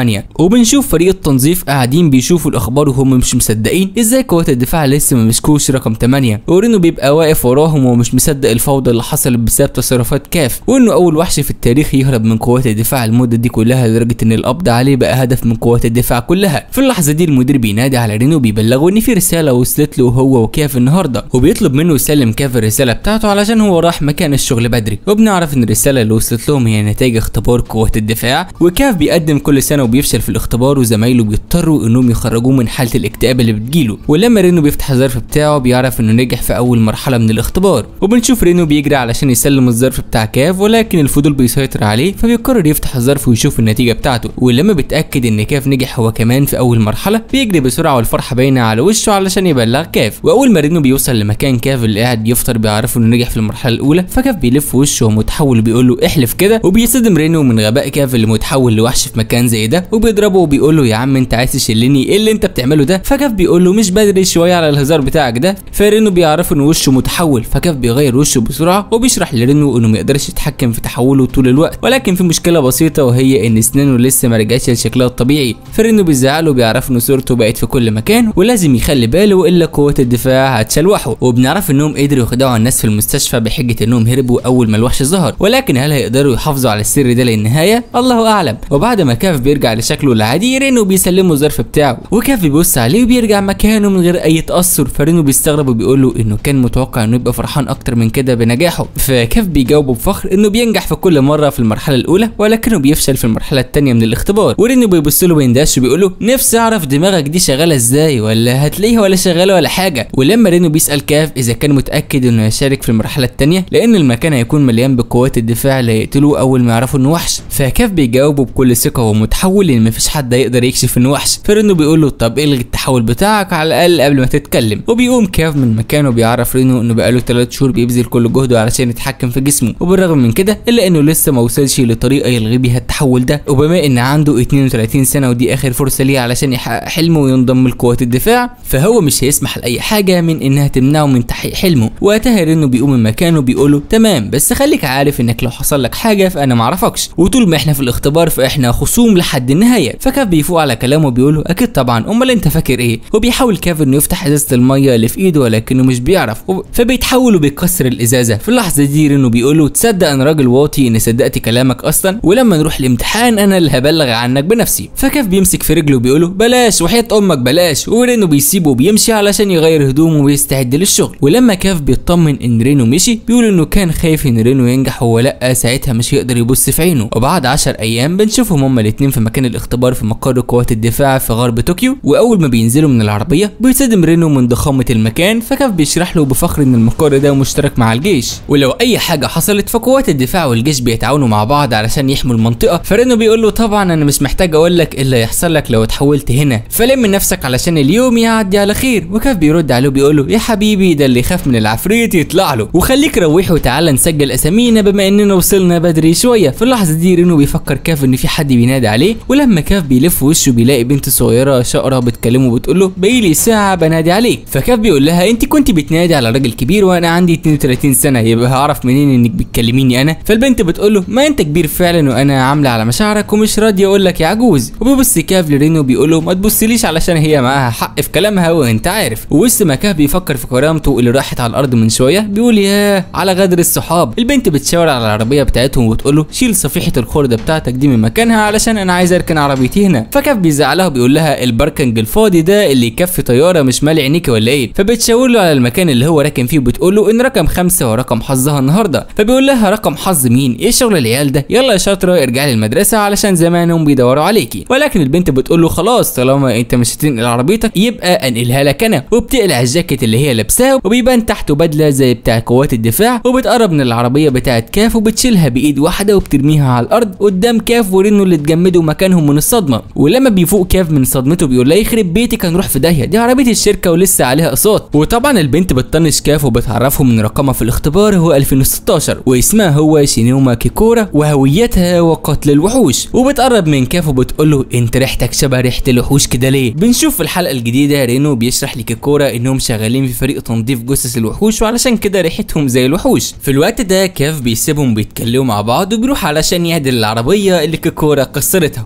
8 وبنشوف فريق التنظيف قاعدين بيشوفوا الاخبار وهم مش مصدقين ازاي قوات الدفاع لسه ما مسكوش رقم 8 ورينو بيبقى واقف وراهم ومش مصدق الفوضى اللي حصلت بسبب تصرفات كاف وانه اول وحش في التاريخ يهرب من قوات الدفاع المده دي كلها لدرجه ان القبض عليه بقى هدف من قوات الدفاع كلها في اللحظه دي المدير بينادي على رينو بيبلغه ان في رساله وصلت له هو وكاف النهارده وبيطلب منه يسلم كاف الرساله بتاعته علشان هو راح مكان الشغل بدري وبنعرف ان الرساله اللي وصلت لهم هي نتائج اختبار قوات الدفاع وكاف بيقدم كل سنه وبيفشل في الاختبار وزمايله بيضطروا انهم يخرجوه من حاله الاكتئاب اللي بتجيله ولما رينو بيفتح الظرف بتاعه بيعرف انه نجح في اول مرحله من الاختبار وبنشوف رينو بيجري علشان يسلم الظرف بتاع كاف ولكن الفضول بيسيطر عليه فبيقرر يفتح الظرف ويشوف النتيجه بتاعته ولما بيتاكد ان كاف نجح هو كمان في اول مرحله بيجري بسرعه والفرحه باينه على وشه علشان يبلغ كاف واول ما رينو بيوصل لمكان كاف اللي قاعد يفطر بيعرفوا انه نجح في المرحله الاولى فكاف بيلف وشه ومتحول وبيقول له احلف كده وبيصدم رينو من غباء كاف اللي متحول لوحش في مكان زي ده وبيضربه وبيقول له يا عم انت عايز تشلني ايه اللي انت بتعمله ده فكاف بيقول له مش بدري شويه على الهزار بتاعك ده فرينو بيعرف ان وشه متحول فكاف بيغير وشه بسرعه وبيشرح لرينو انه ما يقدرش يتحكم في تحوله طول الوقت ولكن في مشكله بسيطه وهي ان اسنانه لسه ما رجعتش لشكلها الطبيعي فرينو بيزعله وبيعرف ان صورته بقت في كل مكان ولازم يخلي باله والا قوه الدفاع هتشلوحه وبنعرف انهم قدروا يخدعوا الناس في المستشفى بحجه انهم هربوا اول ما الوحش ظهر ولكن هل هيقدروا يحافظوا على السر ده للنهايه الله اعلم وبعد ما كاف بيرجع لشكله العادي رينو بيسلمه الظرف بتاعه وكاف بيبص عليه وبيرجع مكانه من غير اي تاثر فرينو بيستغرب وبيقول له انه كان متوقع انه يبقى فرحان اكتر من كده بنجاحه فكاف بيجاوبه بفخر انه بينجح في كل مره في المرحله الاولى ولكنه بيفشل في المرحله الثانيه من الاختبار ورينو بيبص له ويندهش وبيقول له نفسي اعرف دماغك دي شغاله ازاي ولا هتلاقيها ولا شغاله ولا حاجه ولما رينو بيسال كاف اذا كان متاكد انه هيشارك في المرحله الثانيه لان المكان هيكون مليان بقوات الدفاع اللي هيقتلوه اول ما يعرفوا انه وحش فكاف بيجاوبه بكل ثقه ومتحول لان مفيش حد هيقدر يكشف انه وحش فرينو بيقول له طب الغي التحول بتاعك على الاقل قبل ما تتكلم وبيقوم كاف من مكانه بيعرف رينو انه بقاله 3 شهور بيبذل كل جهده علشان يتحكم في جسمه وبالرغم من كده الا انه لسه ما وصلش لطريقه يلغي بيها التحول ده وبما ان عنده 32 سنه ودي اخر فرصه ليه علشان يحقق حلمه وينضم لقوات الدفاع فهو مش هيسمح لاي حاجه من انها تمنعه من تحقيق حلمه وقتها رينو بيقوم من مكانه بيقول له تمام بس خليك عارف انك لو حصل لك حاجه فانا ما اعرفكش وطول ما احنا في الاختبار فاحنا خصوم لحد النهايه فكاف بيفوق على كلامه وبيقول له اكيد طبعا امال انت فاكر ايه وبيحاول كاف انه يفتح ازازه الميه اللي في ايده ولكنه مش بيعرف فبيتحول وبيكسر الازازه في اللحظه دي رينو بيقول له تصدق انا راجل واطي اني صدقت كلامك اصلا ولما نروح الامتحان انا اللي هبلغ عنك بنفسي فكاف بيمسك في رجله وبيقول له بلاش وحياه امك بلاش ورينو بيسيبه وبيمشي علشان يغير هدومه ويستعد للشغل ولما كاف بيطمن ان رينو مشي بيقول انه كان خايف ان رينو ينجح هو لا ساعتها مش هيقدر يبص في عينه وبعد 10 ايام بنشوفهم هما الاتنين في مكان الاختبار في مقر قوات الدفاع في غرب طوكيو واول ما بينزلوا من العربيه بيصدم رينو من ضخامه المكان فكاف بيشرح له بفخر ان المقر ده مشترك مع الجيش ولو اي حاجه حصلت فقوات الدفاع والجيش بيتعاونوا مع بعض علشان يحموا المنطقه فرينو بيقول له طبعا انا مش محتاج اقول لك اللي هيحصل لك لو اتحولت هنا فلم من نفسك علشان اليوم يعدي على خير وكاف بيرد عليه بيقول له يا حبيبي ده اللي يخاف من العفريت يطلع له وخليك روح وتعالى نسجل اسامينا بما اننا وصلنا بدري شويه في اللحظه دي رينو بيفكر كاف ان في حد بينادي عليه ولما كاف بيلف وشه بيلاقي بنت صغيره شقره بتكلمه وبتقول له بقالي ساعه بنادي عليك فكاف بيقول لها انت كنت بتنادي على راجل كبير وانا عندي 32 سنه يبقى هعرف منين انك بتكلميني انا فالبنت بتقول له ما انت كبير فعلا وانا عامله على مشاعرك ومش راضيه اقول لك يا عجوز وبيبص كاف لرينو بيقول له ما تبصليش علشان هي معاها حق في كلامها وانت عارف ووسط ما كاف بيفكر في كرامته اللي راحت على الارض من شويه بيقول ياه على غدر الصحاب البنت بتشاور على العربيه بتاعتهم وبتقول له شيل صفيحه الخرده بتاعتك دي من مكانها علشان انا عايز اركن عربيتي هنا فكاف بيزعلها وبيقول لها الباركنج الفاضي ده اللي يكفي طياره مش مالي عينيكي ولا ايه فبتشاور له على المكان اللي هو راكن فيه وبتقول له ان رقم خمسة هو رقم حظها النهارده فبيقول لها رقم حظ مين ايه شغل العيال ده يلا يا شاطره ارجعي للمدرسه علشان زمانهم بيدوروا عليكي ولكن البنت بتقول له خلاص طالما انت مش هتنقل عربيتك يبقى انقلها لك انا وبتقلع الجاكيت اللي هي لابساه وبيبان تحته بدله زي بتاع قوات الدفاع وبتقرب من العربيه بتاعت كاف وبتشيلها بايد واحده وبترميها على الارض قدام كاف ورينو اللي اتجمدوا مكانهم من الصدمه ولما بيفوق كاف من صدمته بيقول لها يخرب بيتك هنروح في داهيه دي عربيه الشركه ولسه عليها اقساط وطبعا البنت بتطنش كاف وبتعرفهم ان رقمها في الاختبار هو 2016 واسمها هو شينيوما كيكورا وهويتها وقتل الوحوش وبتقرب من كاف وبتقول له انت ريحتك شبه ريحه الوحوش كده ليه بنشوف في الحلقه الجديده رينو بيشرح لكيكورا انهم شغالين في فريق تنظيف جثث الوحوش وعلشان كده ريحتهم زي الوحوش في الوقت ده كاف بيسيبهم بيتكلموا مع بعض وبيروح علشان يهدي العربيه اللي كيكورا كسرتها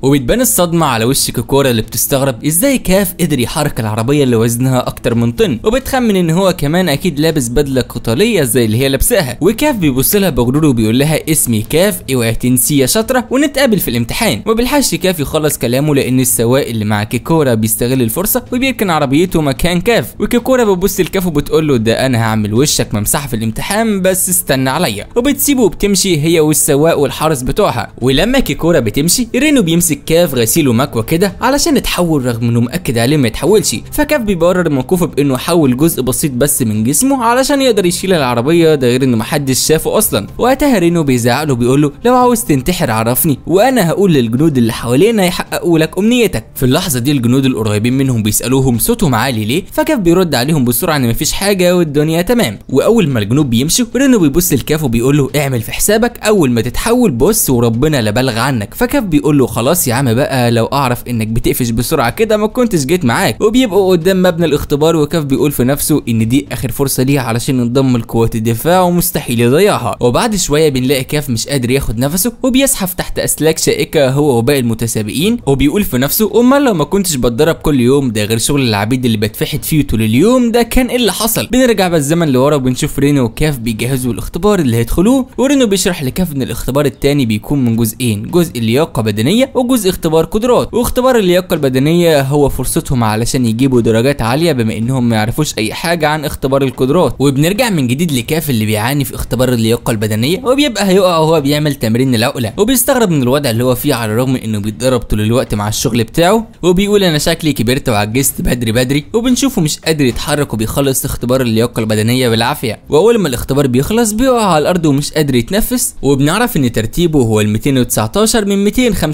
وبتبان الصدمه على وش كيكورا اللي بتستغرب ازاي كاف قدر يحرك العربيه اللي وزنها اكتر من طن وبتخمن ان هو كمان اكيد لابس بدله قتاليه زي اللي هي لابساها وكاف بيبص لها بغرور وبيقول لها اسمي كاف اوعي تنسي يا شاطره ونتقابل في الامتحان وبالحش كاف يخلص كلامه لان السواق اللي مع كيكورا بيستغل الفرصه وبيركن عربيته مكان كاف وكيكورا بتبص لكاف وبتقول له ده انا هعمل وشك ممسحه في الامتحان بس استنى عليا وبتسيبه وبتمشي هي والسواق والحارس بتوعها ولما كيكورا بتمشي رينو بيمسك كاف غسيل ومكوى كده علشان يتحول رغم انه مأكد عليه ما يتحولش فكاف بيبرر موقفه بانه حول جزء بسيط بس من جسمه علشان يقدر يشيل العربيه ده غير انه محدش شافه اصلا وقتها رينو بيزعق له بيقول له لو عاوز تنتحر عرفني وانا هقول للجنود اللي حوالينا يحققوا لك امنيتك في اللحظه دي الجنود القريبين منهم بيسالوهم صوتهم عالي ليه فكاف بيرد عليهم بسرعه ان مفيش حاجه والدنيا تمام واول ما الجنود بيمشوا رينو بيبص لكاف وبيقول له اعمل في حسابك اول ما تتحول بص وربنا لا بلغ عنك فكاف بيقول له خلاص يا عم بقى لو اعرف انك بتقفش بسرعه كده ما كنتش جيت معاك وبيبقوا قدام مبنى الاختبار وكاف بيقول في نفسه ان دي اخر فرصه ليه علشان ينضم لقوات الدفاع ومستحيل يضيعها وبعد شويه بنلاقي كاف مش قادر ياخد نفسه وبيزحف تحت اسلاك شائكه هو وباقي المتسابقين وبيقول في نفسه امال لو ما كنتش بتدرب كل يوم ده غير شغل العبيد اللي بتفحت فيه طول اليوم ده كان ايه اللي حصل بنرجع بالزمن لورا وبنشوف رينو وكاف بيجهزوا الاختبار اللي هيدخلوه ورينو بيشرح لكاف ان الاختبار التاني بيكون من جزئين جزء لياقه بدنيه وجزء اختبار قدرات واختبار اللياقه البدنيه هو فرصتهم علشان يجيبوا درجات عاليه بما انهم ما يعرفوش اي حاجه عن اختبار القدرات وبنرجع من جديد لكاف اللي بيعاني في اختبار اللياقه البدنيه وبيبقى هيقع وهو بيعمل تمرين العقله وبيستغرب من الوضع اللي هو فيه على الرغم انه بيتدرب طول الوقت مع الشغل بتاعه وبيقول انا شكلي كبرت وعجزت بدري بدري وبنشوفه مش قادر يتحرك وبيخلص اختبار اللياقه البدنيه بالعافيه واول ما الاختبار بيخلص بيقع على الارض ومش قادر يتنفس وبنعرف ان ترتيبه هو ال 219 من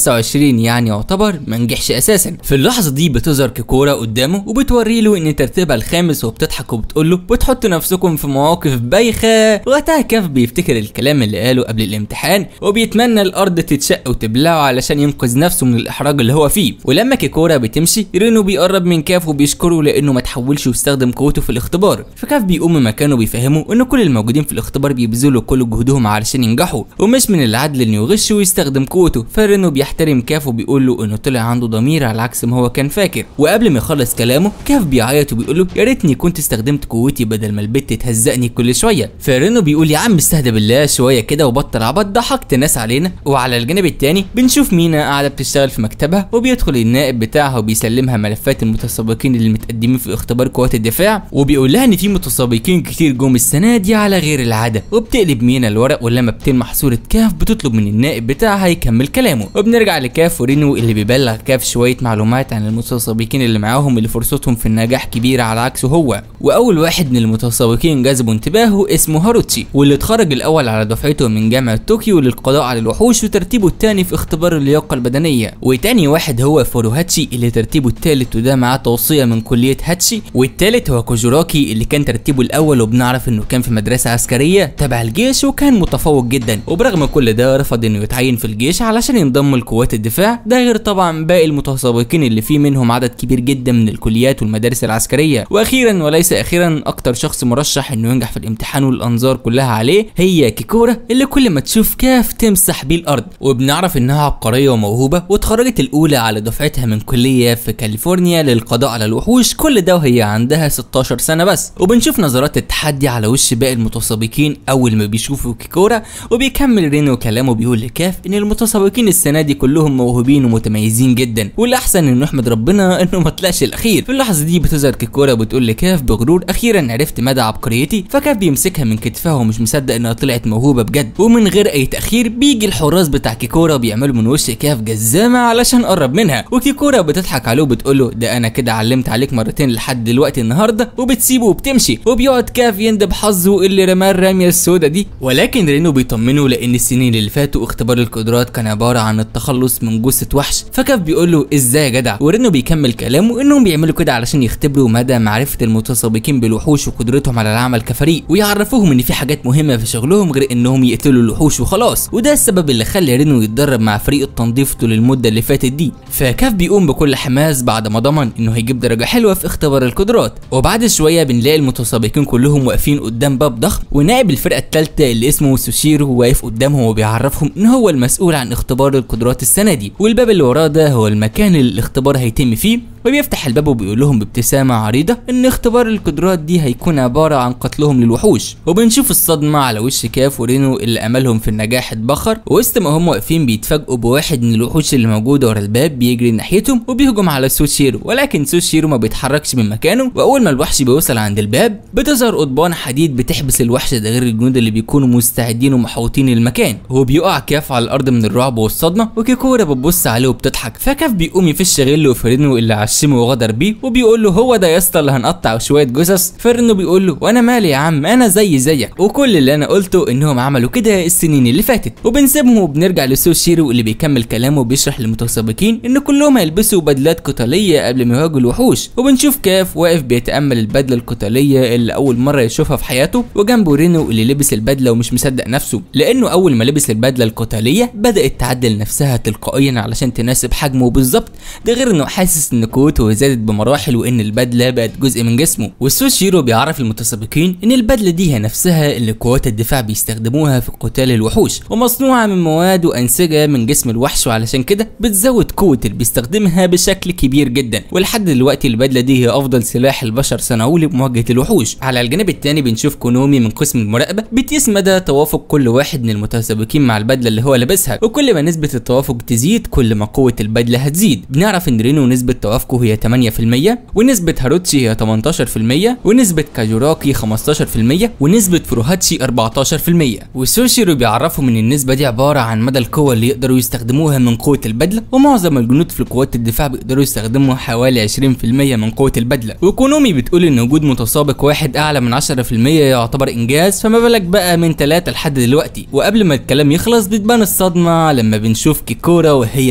225 يعني يعتبر ما نجحش اساسا في اللحظه دي بتظهر كيكورا قدامه وبتوري له ان ترتيبها الخامس وبتضحك وبتقول له بتحطوا نفسكم في مواقف بايخه وقتها كاف بيفتكر الكلام اللي قاله قبل الامتحان وبيتمنى الارض تتشق وتبلعه علشان ينقذ نفسه من الاحراج اللي هو فيه ولما كيكورا بتمشي رينو بيقرب من كاف وبيشكره لانه ما تحولش ويستخدم قوته في الاختبار فكاف بيقوم من مكانه بيفهمه ان كل الموجودين في الاختبار بيبذلوا كل جهدهم علشان ينجحوا ومش من العدل انه يغش ويستخدم قوته فرينو بيحترم كاف وبيقول له انه طلع عنده ضمير على عكس ما هو كان فاكر وقبل ما يخلص كلامه كاف بيعيط وبيقول له يا ريتني كنت استخدمت قوتي بدل ما البت تهزقني كل شويه فرينو بيقول يا عم استهدى بالله شويه كده وبطل عبط ضحكت ناس علينا وعلى الجانب التاني بنشوف مينا قاعده بتشتغل في مكتبها وبيدخل النائب بتاعها وبيسلمها ملفات المتسابقين اللي متقدمين في اختبار قوات الدفاع وبيقول لها ان في متسابقين كتير جم السنه دي على غير العاده وبتقلب مينا الورق ولما بتلمح صوره كاف بتطلب من النائب بتاعها يكمل كلامه وبنرجع لكاف ورينو اللي بيبلغ كاف شويه معلومات عن المتسابقين اللي معاهم اللي فرصتهم في النجاح كبيره على عكسه هو واول واحد من المتسابقين جذبوا انتباهه اسمه هاروتشي واللي اتخرج الاول على دفعته من جامعه طوكيو للقضاء على الوحوش وترتيبه الثاني في اختبار اللياقه البدنيه وتاني واحد هو فوروهاتشي اللي ترتيبه الثالث وده معاه توصيه من كليه هاتشي والثالث هو كوجوراكي اللي كان ترتيبه الاول وبنعرف انه كان في مدرسه عسكريه تبع الجيش وكان متفوق جدا وبرغم كل ده رفض انه يتعين في الجيش علشان ينضم لقوات الدفاع ده غير طبعا باقي المتسابقين اللي فيه منهم عدد كبير جدا من الكليات والمدارس العسكريه واخيرا وليس اخيرا اكتر شخص مرشح انه ينجح في الامتحان والانظار كلها عليه هي كيكورا اللي كل ما تشوف كاف تمسح بيه الارض وبنعرف انها عبقريه وموهوبه واتخرجت الاولى على دفعتها من كليه في كاليفورنيا للقضاء على الوحوش كل ده وهي عندها 16 سنه بس وبنشوف نظرات التحدي على وش باقي المتسابقين اول ما بيشوفوا كيكورا وبيكمل رينو كلامه بيقول لكاف ان المتسابقين السنه دي كلهم موهوبين ومتميزين جدا والاحسن انه نحمد ربنا انه ما طلعش الاخير في اللحظه دي بتظهر كيكورا بتقول لكاف بغرور اخيرا عرفت مدى عبقريتي فكاف بيمسكها من كتفها ومش مصدق انها طلعت موهوبه بجد ومن غير اي تاخير بيجي الحراس بتاع كيكورا بيعملوا من وش كاف جزامه علشان قرب منها وكيكورا بتضحك عليه وبتقول له ده انا كده علمت عليك مرتين لحد دلوقتي النهارده وبتسيبه وبتمشي وبيقعد كاف يندب حظه اللي رماه الرميه السودا دي ولكن رينو بيطمنه لان السنين اللي فاتوا اختبار القدرات كان عباره عن التخلص من جثه وحش فكاف بيقول له ازاي يا جدع ورينو بيكمل كلامه انهم بيعملوا كده علشان يختبروا مدى معرفه المتسابقين بالوحوش وقدرتهم على العمل كفريق ويعرفوهم ان في حاجات مهمه في شغلهم غير انهم يقتلوا الوحوش وخلاص وده السبب اللي خلى رينو يتدرب مع فريق التنظيف طول المده اللي فاتت دي فكاف بيقوم بكل حماس بعد ما ضمن انه هيجيب درجه حلوه في اختبار القدرات وبعد شويه بنلاقي المتسابقين كلهم واقفين قدام باب ضخم ونائب الفرقه الثالثه اللي اسمه سوشيرو واقف قدامهم وبيعرفهم ان هو المسؤول عن اختبار القدرات السنه العادي والباب اللي وراه ده هو المكان اللي الاختبار هيتم فيه وبيفتح الباب وبيقول لهم بابتسامة عريضة إن اختبار القدرات دي هيكون عبارة عن قتلهم للوحوش وبنشوف الصدمة على وش كاف ورينو اللي أملهم في النجاح اتبخر وسط ما هم واقفين بيتفاجئوا بواحد من الوحوش اللي موجودة ورا الباب بيجري ناحيتهم وبيهجم على سوشيرو ولكن سوشيرو ما بيتحركش من مكانه وأول ما الوحش بيوصل عند الباب بتظهر قضبان حديد بتحبس الوحش ده غير الجنود اللي بيكونوا مستعدين ومحوطين المكان هو بيقع كاف على الأرض من الرعب والصدمة وكيكورا بتبص عليه وبتضحك فكاف بيقوم يفش غله في رينو اللي عشمه وغدر بيه وبيقول له هو ده يا اسطى اللي هنقطع شويه جثث فرنو بيقول له وانا مالي يا عم انا زي زيك وكل اللي انا قلته انهم عملوا كده السنين اللي فاتت وبنسيبهم وبنرجع لسوشيرو اللي بيكمل كلامه وبيشرح للمتسابقين ان كلهم هيلبسوا بدلات قتاليه قبل ما يواجهوا الوحوش وبنشوف كاف واقف بيتامل البدله القتاليه اللي اول مره يشوفها في حياته وجنبه رينو اللي لبس البدله ومش مصدق نفسه لانه اول ما لبس البدله القتاليه بدات تعدل نفسها تلقائيا علشان تناسب حجمه بالظبط ده غير انه حاسس ان قوته زادت بمراحل وان البدله بقت جزء من جسمه والسوشيرو بيعرف المتسابقين ان البدله دي هي نفسها اللي قوات الدفاع بيستخدموها في قتال الوحوش ومصنوعه من مواد وانسجه من جسم الوحش وعلشان كده بتزود قوه اللي بيستخدمها بشكل كبير جدا ولحد دلوقتي البدله دي هي افضل سلاح البشر صنعوه لمواجهه الوحوش على الجانب الثاني بنشوف كونومي من قسم المراقبه بتقيس مدى توافق كل واحد من المتسابقين مع البدله اللي هو لابسها وكل ما نسبه التوافق تزيد كل ما قوه البدله هتزيد بنعرف ان رينو نسبه توافقه هي 8% ونسبة هاروتشي هي 18% ونسبة كاجوراكي 15% ونسبة فروهاتشي 14% وسوشيرو بيعرفهم ان النسبة دي عبارة عن مدى القوة اللي يقدروا يستخدموها من قوة البدلة ومعظم الجنود في قوات الدفاع بيقدروا يستخدموا حوالي 20% من قوة البدلة وكونومي بتقول ان وجود متسابق واحد اعلى من 10% يعتبر انجاز فما بالك بقى من 3 لحد دلوقتي وقبل ما الكلام يخلص بتبان الصدمة لما بنشوف كيكورا وهي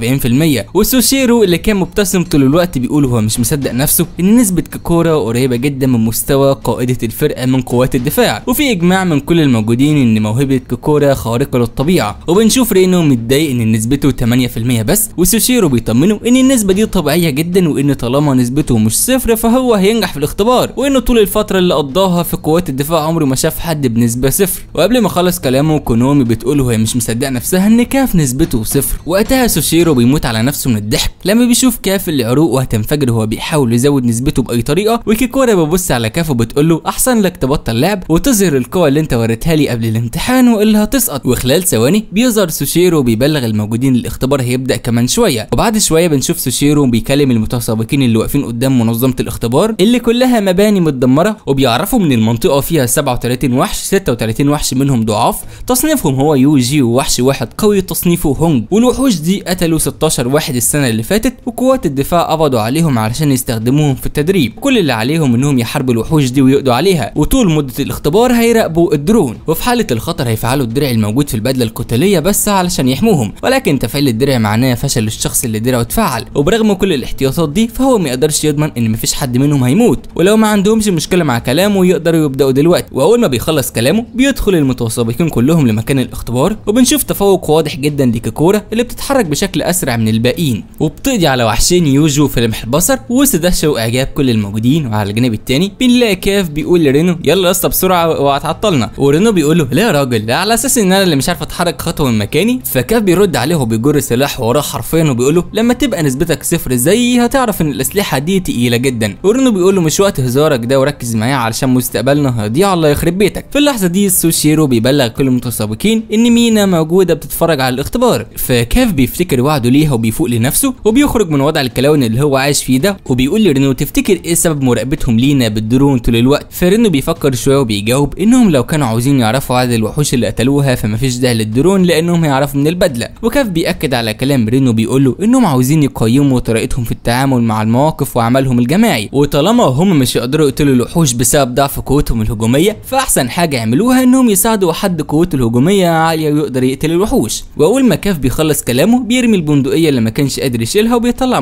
46% وسوشيرو اللي كان مبتسم طول الوقت بيقول هو مش مصدق نفسه ان نسبة كيكورا قريبة جدا من مستوى قائدة الفرقة من قوات الدفاع وفي اجماع من كل الموجودين ان موهبة كيكورا خارقة للطبيعة وبنشوف رينو متضايق ان نسبته 8% بس وسوشيرو بيطمنه ان النسبة دي طبيعية جدا وان طالما نسبته مش صفر فهو هينجح في الاختبار وانه طول الفترة اللي قضاها في قوات الدفاع عمره ما شاف حد بنسبة صفر وقبل ما خلص كلامه كونومي بتقوله هي مش مصدقة نفسها ان كاف نسبته صفر وقتها سوشيرو بيموت على نفسه من الضحك لما بيشوف كاف اللي عروقه هتنفجر وهو بيحاول يزود نسبته باي طريقه وكيكورا بتبص على كاف وبتقول له احسن لك تبطل لعب وتظهر القوه اللي انت وريتها لي قبل الامتحان والا هتسقط وخلال ثواني بيظهر سوشيرو وبيبلغ الموجودين الاختبار هيبدا كمان شويه وبعد شويه بنشوف سوشيرو بيكلم المتسابقين اللي واقفين قدام منظمه الاختبار اللي كلها مباني متدمره وبيعرفوا من المنطقه فيها 37 وحش 36 وحش منهم ضعاف تصنيفهم هو يو جي ووحش واحد قوي تصنيفه هونج والوحوش دي قتلوا 16 واحد السنه اللي فاتت وقوات الدفاع قبضوا عليهم علشان يستخدموهم في التدريب كل اللي عليهم انهم يحاربوا الوحوش دي ويقضوا عليها وطول مده الاختبار هيراقبوا الدرون وفي حاله الخطر هيفعلوا الدرع الموجود في البدله القتاليه بس علشان يحموهم ولكن تفعيل الدرع معناه فشل الشخص اللي درعه اتفعل وبرغم كل الاحتياطات دي فهو ما يقدرش يضمن ان مفيش حد منهم هيموت ولو ما عندهمش مشكله مع كلامه يقدروا يبداوا دلوقتي واول ما بيخلص كلامه بيدخل المتسابقين كلهم لمكان الاختبار وبنشوف تفوق واضح جدا لكيكورا اللي بتتحرك بشكل اسرع من الباقيين وبتقضي على وحشين يوجو في لمح البصر وسط دهشه واعجاب كل الموجودين وعلى الجانب التاني بنلاقي كاف بيقول لرينو يلا يا اسطى بسرعه وهتعطلنا ورينو بيقول له لا يا راجل ده على اساس ان انا اللي مش عارف اتحرك خطوه من مكاني فكاف بيرد عليه وبيجر سلاح وراه حرفيا وبيقول له لما تبقى نسبتك صفر زيي هتعرف ان الاسلحه دي تقيله جدا ورينو بيقول له مش وقت هزارك ده وركز معايا علشان مستقبلنا هيضيع الله يخرب بيتك في اللحظه دي سوشيرو بيبلغ كل المتسابقين ان مينا موجوده بتتفرج على الاختبار فكاف بيفتكر وعده ليها وبيفوق لنفسه وبيخرج من وضع الكلاون اللي هو عايش فيه ده وبيقول لرينو تفتكر ايه سبب مراقبتهم لينا بالدرون طول الوقت فرينو بيفكر شويه وبيجاوب انهم لو كانوا عاوزين يعرفوا عدد الوحوش اللي قتلوها فمفيش داعي للدرون لانهم هيعرفوا من البدله وكاف بياكد على كلام رينو بيقول له انهم عاوزين يقيموا طريقتهم في التعامل مع المواقف وعملهم الجماعي وطالما هم مش يقدروا يقتلوا الوحوش بسبب ضعف قوتهم الهجوميه فاحسن حاجه يعملوها انهم يساعدوا حد قوته الهجوميه عاليه ويقدر يقتل الوحوش واول ما كاف بيخلص كلامه بيرمي البندقيه اللي ما كانش قادر يشيلها وبيطلع مسدس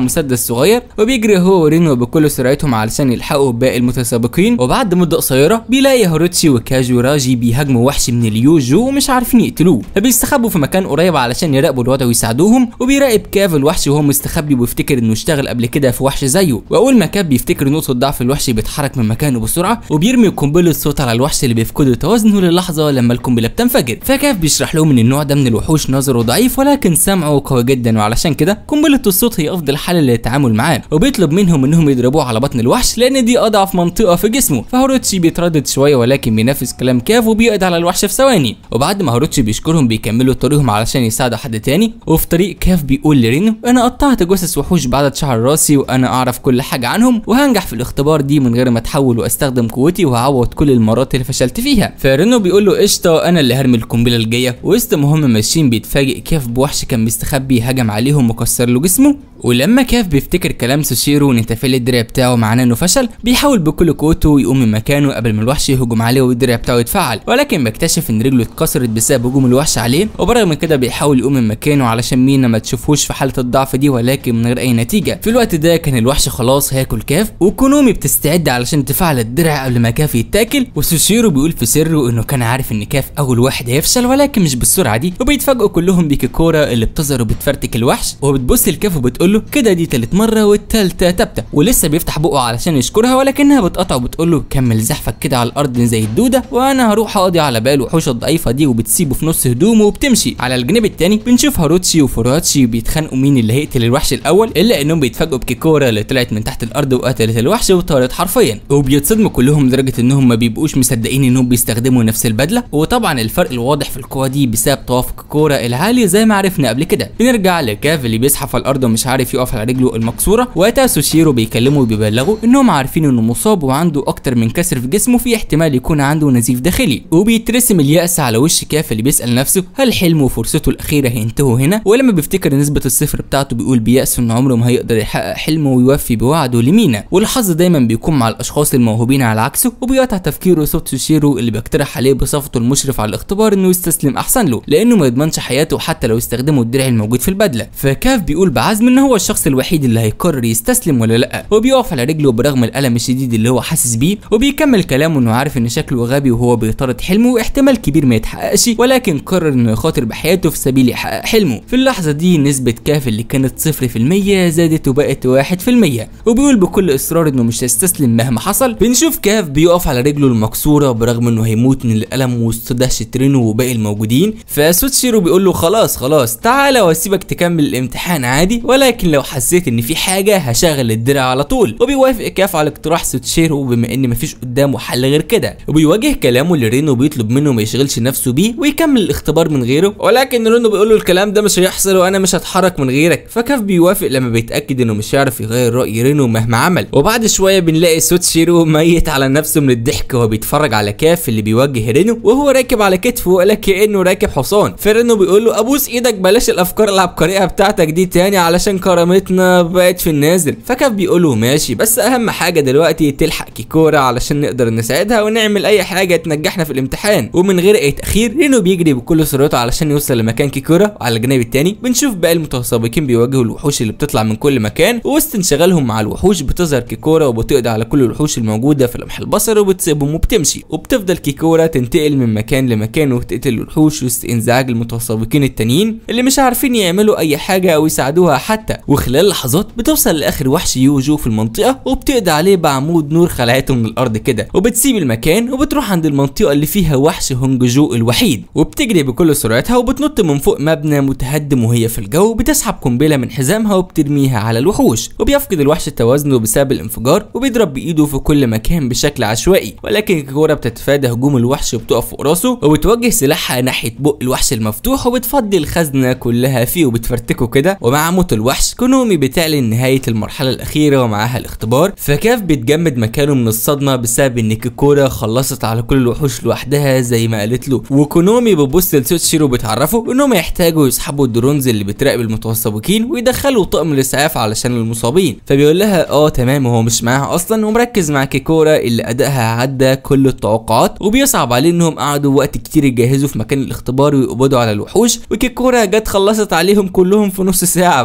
الصغير وبيجري هو ورينو بكل سرعتهم علشان يلحقوا باقي المتسابقين وبعد مده قصيره بيلاقي هاروتشي وكاجو وراجي بيهاجموا وحش من اليوجو ومش عارفين يقتلوه فبيستخبوا في مكان قريب علشان يراقبوا الوضع ويساعدوهم وبيراقب كاف الوحش وهو مستخبي ويفتكر انه اشتغل قبل كده في وحش زيه واول ما كاف بيفتكر نقطه ضعف الوحش بيتحرك من مكانه بسرعه وبيرمي قنبله صوت على الوحش اللي بيفقد توازنه للحظه لما القنبله بتنفجر فكاف بيشرح لهم ان النوع ده من الوحوش نظره ضعيف ولكن سمعه قوي جدا وعلشان كده قنبله الصوت هي افضل حل للتعامل معاه وبيطلب منهم انهم يضربوه على بطن الوحش لان دي اضعف منطقه في جسمه فهاروتشي بيتردد شويه ولكن بينفذ كلام كاف وبيقضي على الوحش في ثواني وبعد ما هاروتشي بيشكرهم بيكملوا طريقهم علشان يساعدوا حد تاني وفي طريق كاف بيقول لرينو انا قطعت جثث وحوش بعدد شعر راسي وانا اعرف كل حاجه عنهم وهنجح في الاختبار دي من غير ما اتحول واستخدم قوتي وهعوض كل المرات اللي فشلت فيها فرينو بيقول له قشطه انا اللي هرمي القنبله الجايه وسط ما هم ماشيين بيتفاجئ كاف بوحش كان مستخبي هجم عليهم وكسر له جسمه ولما كاف بيفتكر كلام سوشيرو وان تفعيل الدرع بتاعه معناه انه فشل بيحاول بكل قوته يقوم من مكانه قبل ما الوحش يهجم عليه والدرع بتاعه يتفعل ولكن بيكتشف ان رجله اتكسرت بسبب هجوم الوحش عليه وبرغم من كده بيحاول يقوم من مكانه علشان مينا ما تشوفهوش في حاله الضعف دي ولكن من غير اي نتيجه في الوقت ده كان الوحش خلاص هياكل كاف وكونومي بتستعد علشان تفعل الدرع قبل ما كاف يتاكل وسوشيرو بيقول في سره انه كان عارف ان كاف اول واحد هيفشل ولكن مش بالسرعه دي وبيتفاجئوا كلهم بكيكورا اللي بتظهر وبتفرتك الوحش وبتبص لكاف وبتقول له كده دي تالت مرة والتالتة تابتة ولسه بيفتح بقه علشان يشكرها ولكنها بتقطع وبتقول له كمل زحفك كده على الأرض زي الدودة وأنا هروح أقضي على باقي الوحوش الضعيفة دي وبتسيبه في نص هدومه وبتمشي على الجانب التاني بنشوف هاروتشي وفوراتشي بيتخانقوا مين اللي هيقتل الوحش الأول إلا إنهم بيتفاجئوا بكيكورا اللي طلعت من تحت الأرض وقتلت الوحش وطارت حرفيا وبيتصدموا كلهم لدرجة إنهم ما بيبقوش مصدقين إنهم بيستخدموا نفس البدلة وطبعا الفرق الواضح في القوة دي بسبب توافق كيكورا العالي زي ما عرفنا قبل كده بنرجع لكاف اللي بيزحف على الأرض ومش عارف يقف على رجله المكسوره وقتها سوشيرو بيكلموا وبيبلغوا انهم عارفين انه مصاب وعنده اكتر من كسر في جسمه في احتمال يكون عنده نزيف داخلي وبيترسم اليأس على وش كاف اللي بيسأل نفسه هل حلمه وفرصته الأخيرة هينتهوا هنا ولما بيفتكر نسبة الصفر بتاعته بيقول بيأس انه عمره ما هيقدر يحقق حلمه ويوفي بوعده لمينا والحظ دايما بيكون مع الاشخاص الموهوبين على عكسه وبيقطع تفكيره صوت سوشيرو اللي بيقترح عليه بصفته المشرف على الاختبار انه يستسلم احسن له لانه ما يضمنش حياته حتى لو استخدموا الدرع الموجود في البدله فكاف بيقول بعزم ان هو الشخص الوحيد اللي هيقرر يستسلم ولا لا وبيقف على رجله برغم الالم الشديد اللي هو حاسس بيه وبيكمل كلامه انه عارف ان شكله غبي وهو بيطارد حلمه واحتمال كبير ما يتحققش ولكن قرر انه يخاطر بحياته في سبيل يحقق حلمه في اللحظه دي نسبه كاف اللي كانت 0% زادت وبقت 1% وبيقول بكل اصرار انه مش هيستسلم مهما حصل بنشوف كاف بيقف على رجله المكسوره برغم انه هيموت من الالم وسط دهشه رينو وباقي الموجودين فسوتشيرو بيقول له خلاص خلاص تعالى واسيبك تكمل الامتحان عادي ولكن لو حسيت ان في حاجه هشغل الدرع على طول وبيوافق كاف على اقتراح سوتشيرو بما ان مفيش قدامه حل غير كده وبيواجه كلامه لرينو بيطلب منه ما يشغلش نفسه بيه ويكمل الاختبار من غيره ولكن رينو بيقول له الكلام ده مش هيحصل وانا مش هتحرك من غيرك فكاف بيوافق لما بيتاكد انه مش هيعرف يغير راي رينو مهما عمل وبعد شويه بنلاقي سوتشيرو ميت على نفسه من الضحك وهو بيتفرج على كاف اللي بيوجه رينو وهو راكب على كتفه ولا كانه راكب حصان فرينو بيقول له ابوس ايدك بلاش الافكار العبقريه بتاعتك دي تاني علشان كرامتنا بقت في النازل فكاف بيقول له ماشي بس اهم حاجه دلوقتي تلحق كيكورا علشان نقدر نساعدها ونعمل اي حاجه تنجحنا في الامتحان ومن غير اي تاخير رينو بيجري بكل سرعته علشان يوصل لمكان كيكورا وعلى الجانب التاني بنشوف باقي المتسابقين بيواجهوا الوحوش اللي بتطلع من كل مكان ووسط انشغالهم مع الوحوش بتظهر كيكورا وبتقضي على كل الوحوش الموجوده في لمح البصر وبتسيبهم وبتمشي وبتفضل كيكورا تنتقل من مكان لمكان وتقتل الوحوش وسط انزعاج المتسابقين التانيين اللي مش عارفين يعملوا اي حاجه او يساعدوها حتى وخلال لحظات بتوصل لاخر وحش يوجو في المنطقه وبتقضي عليه بعمود نور خلعته من الارض كده وبتسيب المكان وبتروح عند المنطقه اللي فيها وحش هونججو الوحيد وبتجري بكل سرعتها وبتنط من فوق مبنى متهدم وهي في الجو بتسحب قنبله من حزامها وبترميها على الوحوش وبيفقد الوحش توازنه بسبب الانفجار وبيضرب بايده في كل مكان بشكل عشوائي ولكن كيكورا بتتفادى هجوم الوحش وبتقف فوق راسه وبتوجه سلاحها ناحيه بق الوحش المفتوح وبتفضي الخزنه كلها فيه وبتفرتكه كده ومع موت الوحش كونومي بتعلن نهايه المرحله الاخيره ومعاها الاختبار فكاف بيتجمد مكانه من الصدمه بسبب ان كيكورا خلصت على كل الوحوش لوحدها زي ما قالت له وكونومي بتبص لسوتشيرو بتعرفه انهم يحتاجوا يسحبوا الدرونز اللي بتراقب المتسابقين ويدخلوا طقم الاسعاف علشان المصابين فبيقول لها اه تمام وهو مش معاها اصلا ومركز مع كيكورا اللي ادائها عدى كل التوقعات وبيصعب عليه انهم قعدوا وقت كتير يجهزوا في مكان الاختبار ويقبضوا على الوحوش وكيكورا جت خلصت عليهم كلهم في نص ساعه بس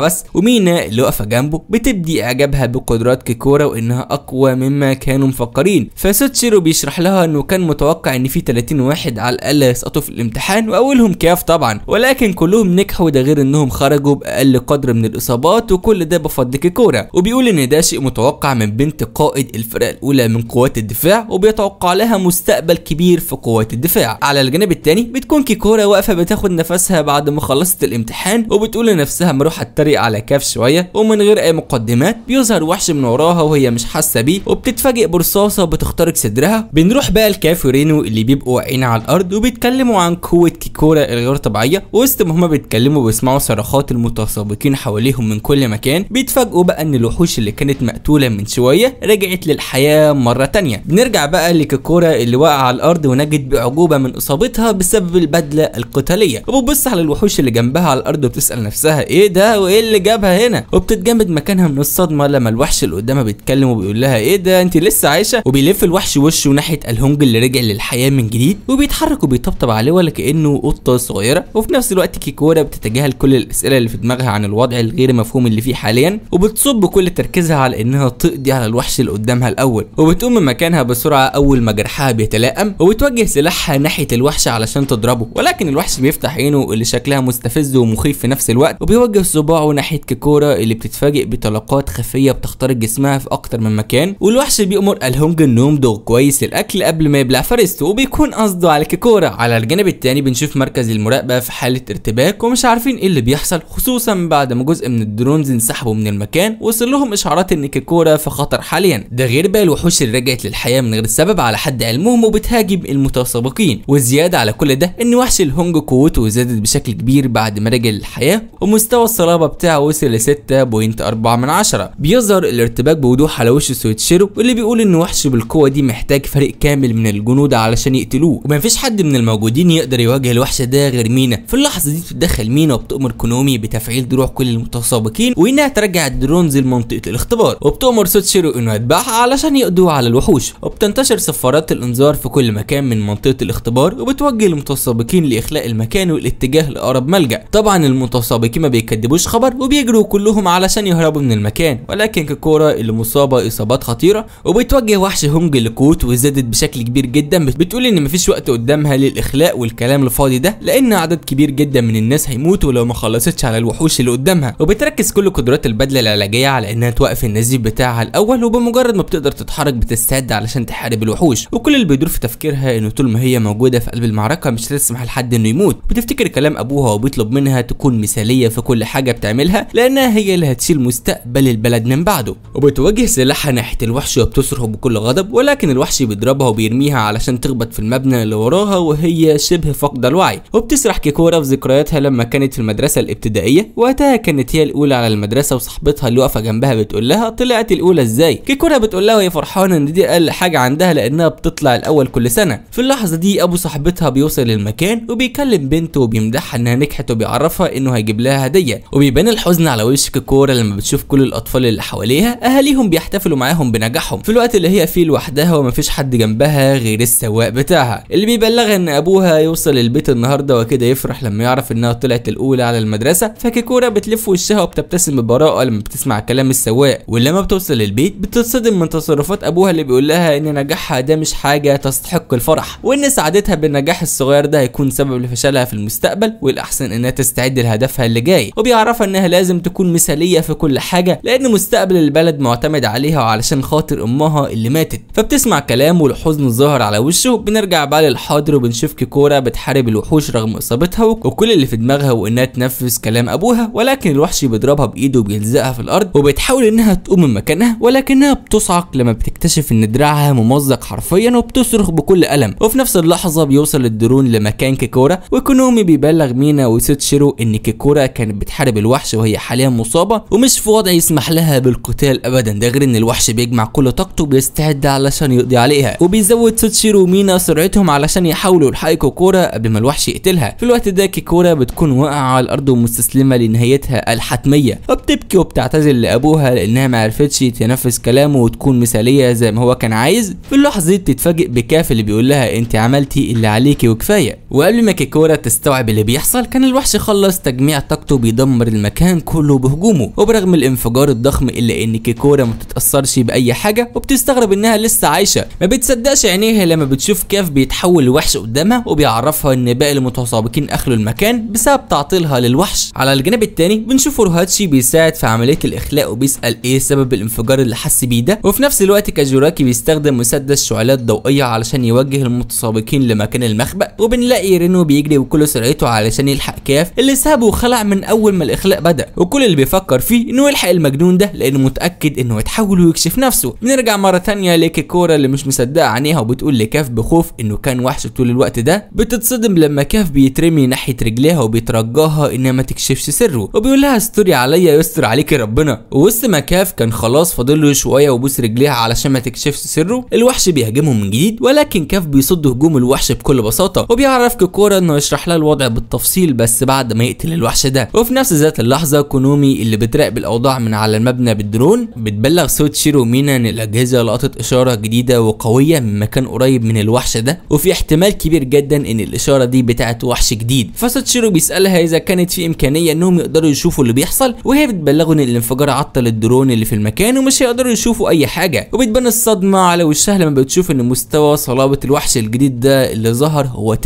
ومينا اللي واقفه جنبه بتبدي اعجابها بقدرات كيكورا وانها اقوى مما كانوا مفكرين فسوتشيرو بيشرح لها انه كان متوقع ان في 30 واحد على الاقل يسقطوا في الامتحان واولهم كاف طبعا ولكن كلهم نجحوا ده غير انهم خرجوا باقل قدر من الاصابات وكل ده بفضل كيكورا وبيقول ان ده شيء متوقع من بنت قائد الفرقه الاولى من قوات الدفاع وبيتوقع لها مستقبل كبير في قوات الدفاع على الجانب الثاني بتكون كيكورا واقفه بتاخد نفسها بعد ما خلصت الامتحان وبتقول لنفسها مروح اتريق على كاف شويه ومن غير اي مقدمات بيظهر وحش من وراها وهي مش حاسه بيه وبتتفاجئ برصاصه بتخترق صدرها بنروح بقى لكاف ورينو اللي بيبقوا واقعين على الارض وبيتكلموا عن قوه كيكورا الغير طبيعيه وسط ما هما بيتكلموا ويسمعوا صرخات المتسابقين حواليهم من كل مكان بيتفاجئوا بقى ان الوحوش اللي كانت مقتوله من شويه رجعت للحياه مره تانية بنرجع بقى لكيكورا اللي واقعه على الارض ونجد باعجوبه من اصابتها بسبب البدله القتاليه وبتبص على الوحوش اللي جنبها على الارض وبتسال نفسها ايه ده وايه اللي جابها هنا وبتتجمد مكانها من الصدمه لما الوحش اللي قدامها بيتكلم وبيقول لها ايه ده انت لسه عايشه وبيلف الوحش وشه ناحيه الهونج اللي رجع للحياه من جديد وبيتحرك وبيطبطب عليه ولا كانه قطه صغيره وفي نفس الوقت كيكورا بتتجاهل كل الاسئله اللي في دماغها عن الوضع الغير مفهوم اللي فيه حاليا وبتصب كل تركيزها على انها تقضي على الوحش اللي قدامها الاول وبتقوم من مكانها بسرعه اول ما جرحها بيتلائم وبتوجه سلاحها ناحيه الوحش علشان تضربه ولكن الوحش بيفتح عينه اللي شكلها مستفز ومخيف في نفس الوقت وبيوجه صباعه ناحيه كيكورا اللي بتتفاجئ بطلقات خفيه بتخترق جسمها في اكتر من مكان والوحش بيأمر الهونج انه يمضغ كويس الاكل قبل ما يبلع فريسته وبيكون قصده على كيكورا على الجانب التاني بنشوف مركز المراقبه في حاله ارتباك ومش عارفين ايه اللي بيحصل خصوصا بعد ما جزء من الدرونز انسحبوا من المكان وصل لهم اشعارات ان كيكورا في خطر حاليا ده غير بقى الوحوش اللي رجعت للحياه من غير سبب على حد علمهم وبتهاجم المتسابقين والزياده على كل ده ان وحش الهونج قوته زادت بشكل كبير بعد ما رجع للحياه ومستوى الصلابه بتاعه وصل ل 6.4 من عشرة بيظهر الارتباك بوضوح على وش سويتشيرو واللي بيقول ان وحش بالقوه دي محتاج فريق كامل من الجنود علشان يقتلوه ومفيش حد من الموجودين يقدر يواجه الوحش ده غير مينا في اللحظه دي بتتدخل مينا وبتامر كونومي بتفعيل دروع كل المتسابقين وانها ترجع الدرونز لمنطقه الاختبار وبتامر سوتشيرو انه يتبعها علشان يقضوا على الوحوش وبتنتشر صفارات الانذار في كل مكان من منطقه الاختبار وبتوجه المتسابقين لاخلاء المكان والاتجاه لاقرب ملجا طبعا المتسابقين ما بيكدبوش خبر وبيجروا كلهم علشان يهربوا من المكان ولكن كيكورا اللي مصابه اصابات خطيره وبتوجه وحش هونج لكوت وزادت بشكل كبير جدا بتقول ان مفيش وقت قدامها للاخلاء والكلام الفاضي ده لان عدد كبير جدا من الناس هيموتوا لو ما خلصتش على الوحوش اللي قدامها وبتركز كل قدرات البدله العلاجيه على انها توقف النزيف بتاعها الاول وبمجرد ما بتقدر تتحرك بتستعد علشان تحارب الوحوش وكل اللي بيدور في تفكيرها انه طول ما هي موجوده في قلب المعركه مش هتسمح لحد انه يموت بتفتكر كلام ابوها وبيطلب منها تكون مثاليه في كل حاجه بتعملها لانها هي اللي هتشيل مستقبل البلد من بعده وبتوجه سلاحها ناحيه الوحش وبتصرخ بكل غضب ولكن الوحش بيضربها وبيرميها علشان تخبط في المبنى اللي وراها وهي شبه فاقده الوعي وبتسرح كيكورا في ذكرياتها لما كانت في المدرسه الابتدائيه وقتها كانت هي الاولى على المدرسه وصاحبتها اللي واقفه جنبها بتقول لها طلعت الاولى ازاي كيكورا بتقول لها وهي فرحانه ان دي اقل حاجه عندها لانها بتطلع الاول كل سنه في اللحظه دي ابو صاحبتها بيوصل للمكان وبيكلم بنته وبيمدحها انها نجحت وبيعرفها انه هيجيب لها هديه وبيبان الحزن على وش كيكورا لما بتشوف كل الاطفال اللي حواليها اهاليهم بيحتفلوا معاهم بنجاحهم في الوقت اللي هي فيه لوحدها ومفيش حد جنبها غير السواق بتاعها اللي بيبلغها ان ابوها يوصل البيت النهارده وكده يفرح لما يعرف انها طلعت الاولى على المدرسه فكيكورا بتلف وشها وبتبتسم ببراءه لما بتسمع كلام السواق ولما بتوصل البيت بتتصدم من تصرفات ابوها اللي بيقول لها ان نجاحها ده مش حاجه تستحق الفرح وان سعادتها بالنجاح الصغير ده هيكون سبب لفشلها في المستقبل والاحسن انها تستعد لهدفها اللي جاي وبيعرفها انها لازم تكون مثاليه في كل حاجه لان مستقبل البلد معتمد عليها وعلشان خاطر امها اللي ماتت فبتسمع كلام والحزن الظاهر على وشه بنرجع بقى للحاضر وبنشوف كيكورا بتحارب الوحوش رغم اصابتها وكل اللي في دماغها وانها تنفذ كلام ابوها ولكن الوحش بيضربها بايده وبيلزقها في الارض وبتحاول انها تقوم من مكانها ولكنها بتصعق لما بتكتشف ان دراعها ممزق حرفيا وبتصرخ بكل الم وفي نفس اللحظه بيوصل الدرون لمكان كيكورا وكونومي بيبلغ مينا وسوتشيرو ان كيكورا كانت بتحارب الوحش وهي حاليا مصابه ومش في وضع يسمح لها بالقتال ابدا ده غير ان الوحش بيجمع كل طاقته وبيستعد علشان يقضي عليها وبيزود سوتشيرو ومينا سرعتهم علشان يحاولوا يلحقوا كيكورا قبل ما الوحش يقتلها في الوقت ده كيكورا بتكون واقعه على الارض ومستسلمه لنهايتها الحتميه وبتبكي وبتعتذر لابوها لانها ما عرفتش تنفذ كلامه وتكون مثاليه زي ما هو كان عايز في اللحظه دي بتتفاجئ بكاف اللي بيقول لها انت عملتي اللي عليكي وكفايه وقبل ما كيكورا تستوعب اللي بيحصل كان الوحش خلص تجميع طاقته بيدمر المكان كله بهجومه وبرغم الانفجار الضخم الا ان كيكورا ما بتتاثرش باي حاجه وبتستغرب انها لسه عايشه ما بتصدقش عينيها لما بتشوف كاف بيتحول لوحش قدامها وبيعرفها ان باقي المتسابقين اخلوا المكان بسبب تعطيلها للوحش على الجانب التاني بنشوف روهاتشي بيساعد في عمليه الاخلاء وبيسال ايه سبب الانفجار اللي حس بيه ده وفي نفس الوقت كاجوراكي بيستخدم مسدس شعلات ضوئيه علشان يوجه المتسابقين لمكان المخبأ وبنلاقي رينو بيجري بكل سرعته علشان يلحق كاف اللي سابه وخلع من اول ما الاخلاء بدا وكل اللي بيفكر فيه انه يلحق المجنون ده لانه متاكد انه يتحول ويكشف نفسه بنرجع مره تانية لكيكورا اللي مش مصدقه عينيها وبتقول لكاف بخوف انه كان وحش طول الوقت ده بتتصدم لما كاف بيترمي ناحيه رجليها وبيترجاها انها ما تكشفش سره وبيقول لها استري عليا يستر عليكي ربنا ووسط ما كاف كان خلاص فاضل له شويه وبوس رجليها علشان ما تكشفش سره الوحش بيهاجمهم من جديد ولكن كاف بيصد هجوم الوحش بكل بساطه وبيعرف كيكورا انه يشرح لها الوضع بالتفصيل بس بعد ما يقتل الوحش ده وفي نفس ذات اللحظه كونومي اللي بتراقب الاوضاع من على المبنى بالدرون بتبلغ صوت شيرو مينا ان الاجهزه لقطت اشاره جديده وقويه من مكان قريب من الوحش ده وفي احتمال كبير جدا ان الاشاره دي بتاعت وحش جديد فصوت شيرو بيسالها اذا كانت في امكانيه انهم يقدروا يشوفوا اللي بيحصل وهي بتبلغه ان الانفجار عطل الدرون اللي في المكان ومش هيقدروا يشوفوا اي حاجه وبتبان الصدمه على وشها لما بتشوف ان مستوى صلابه الوحش الجديد ده اللي ظهر هو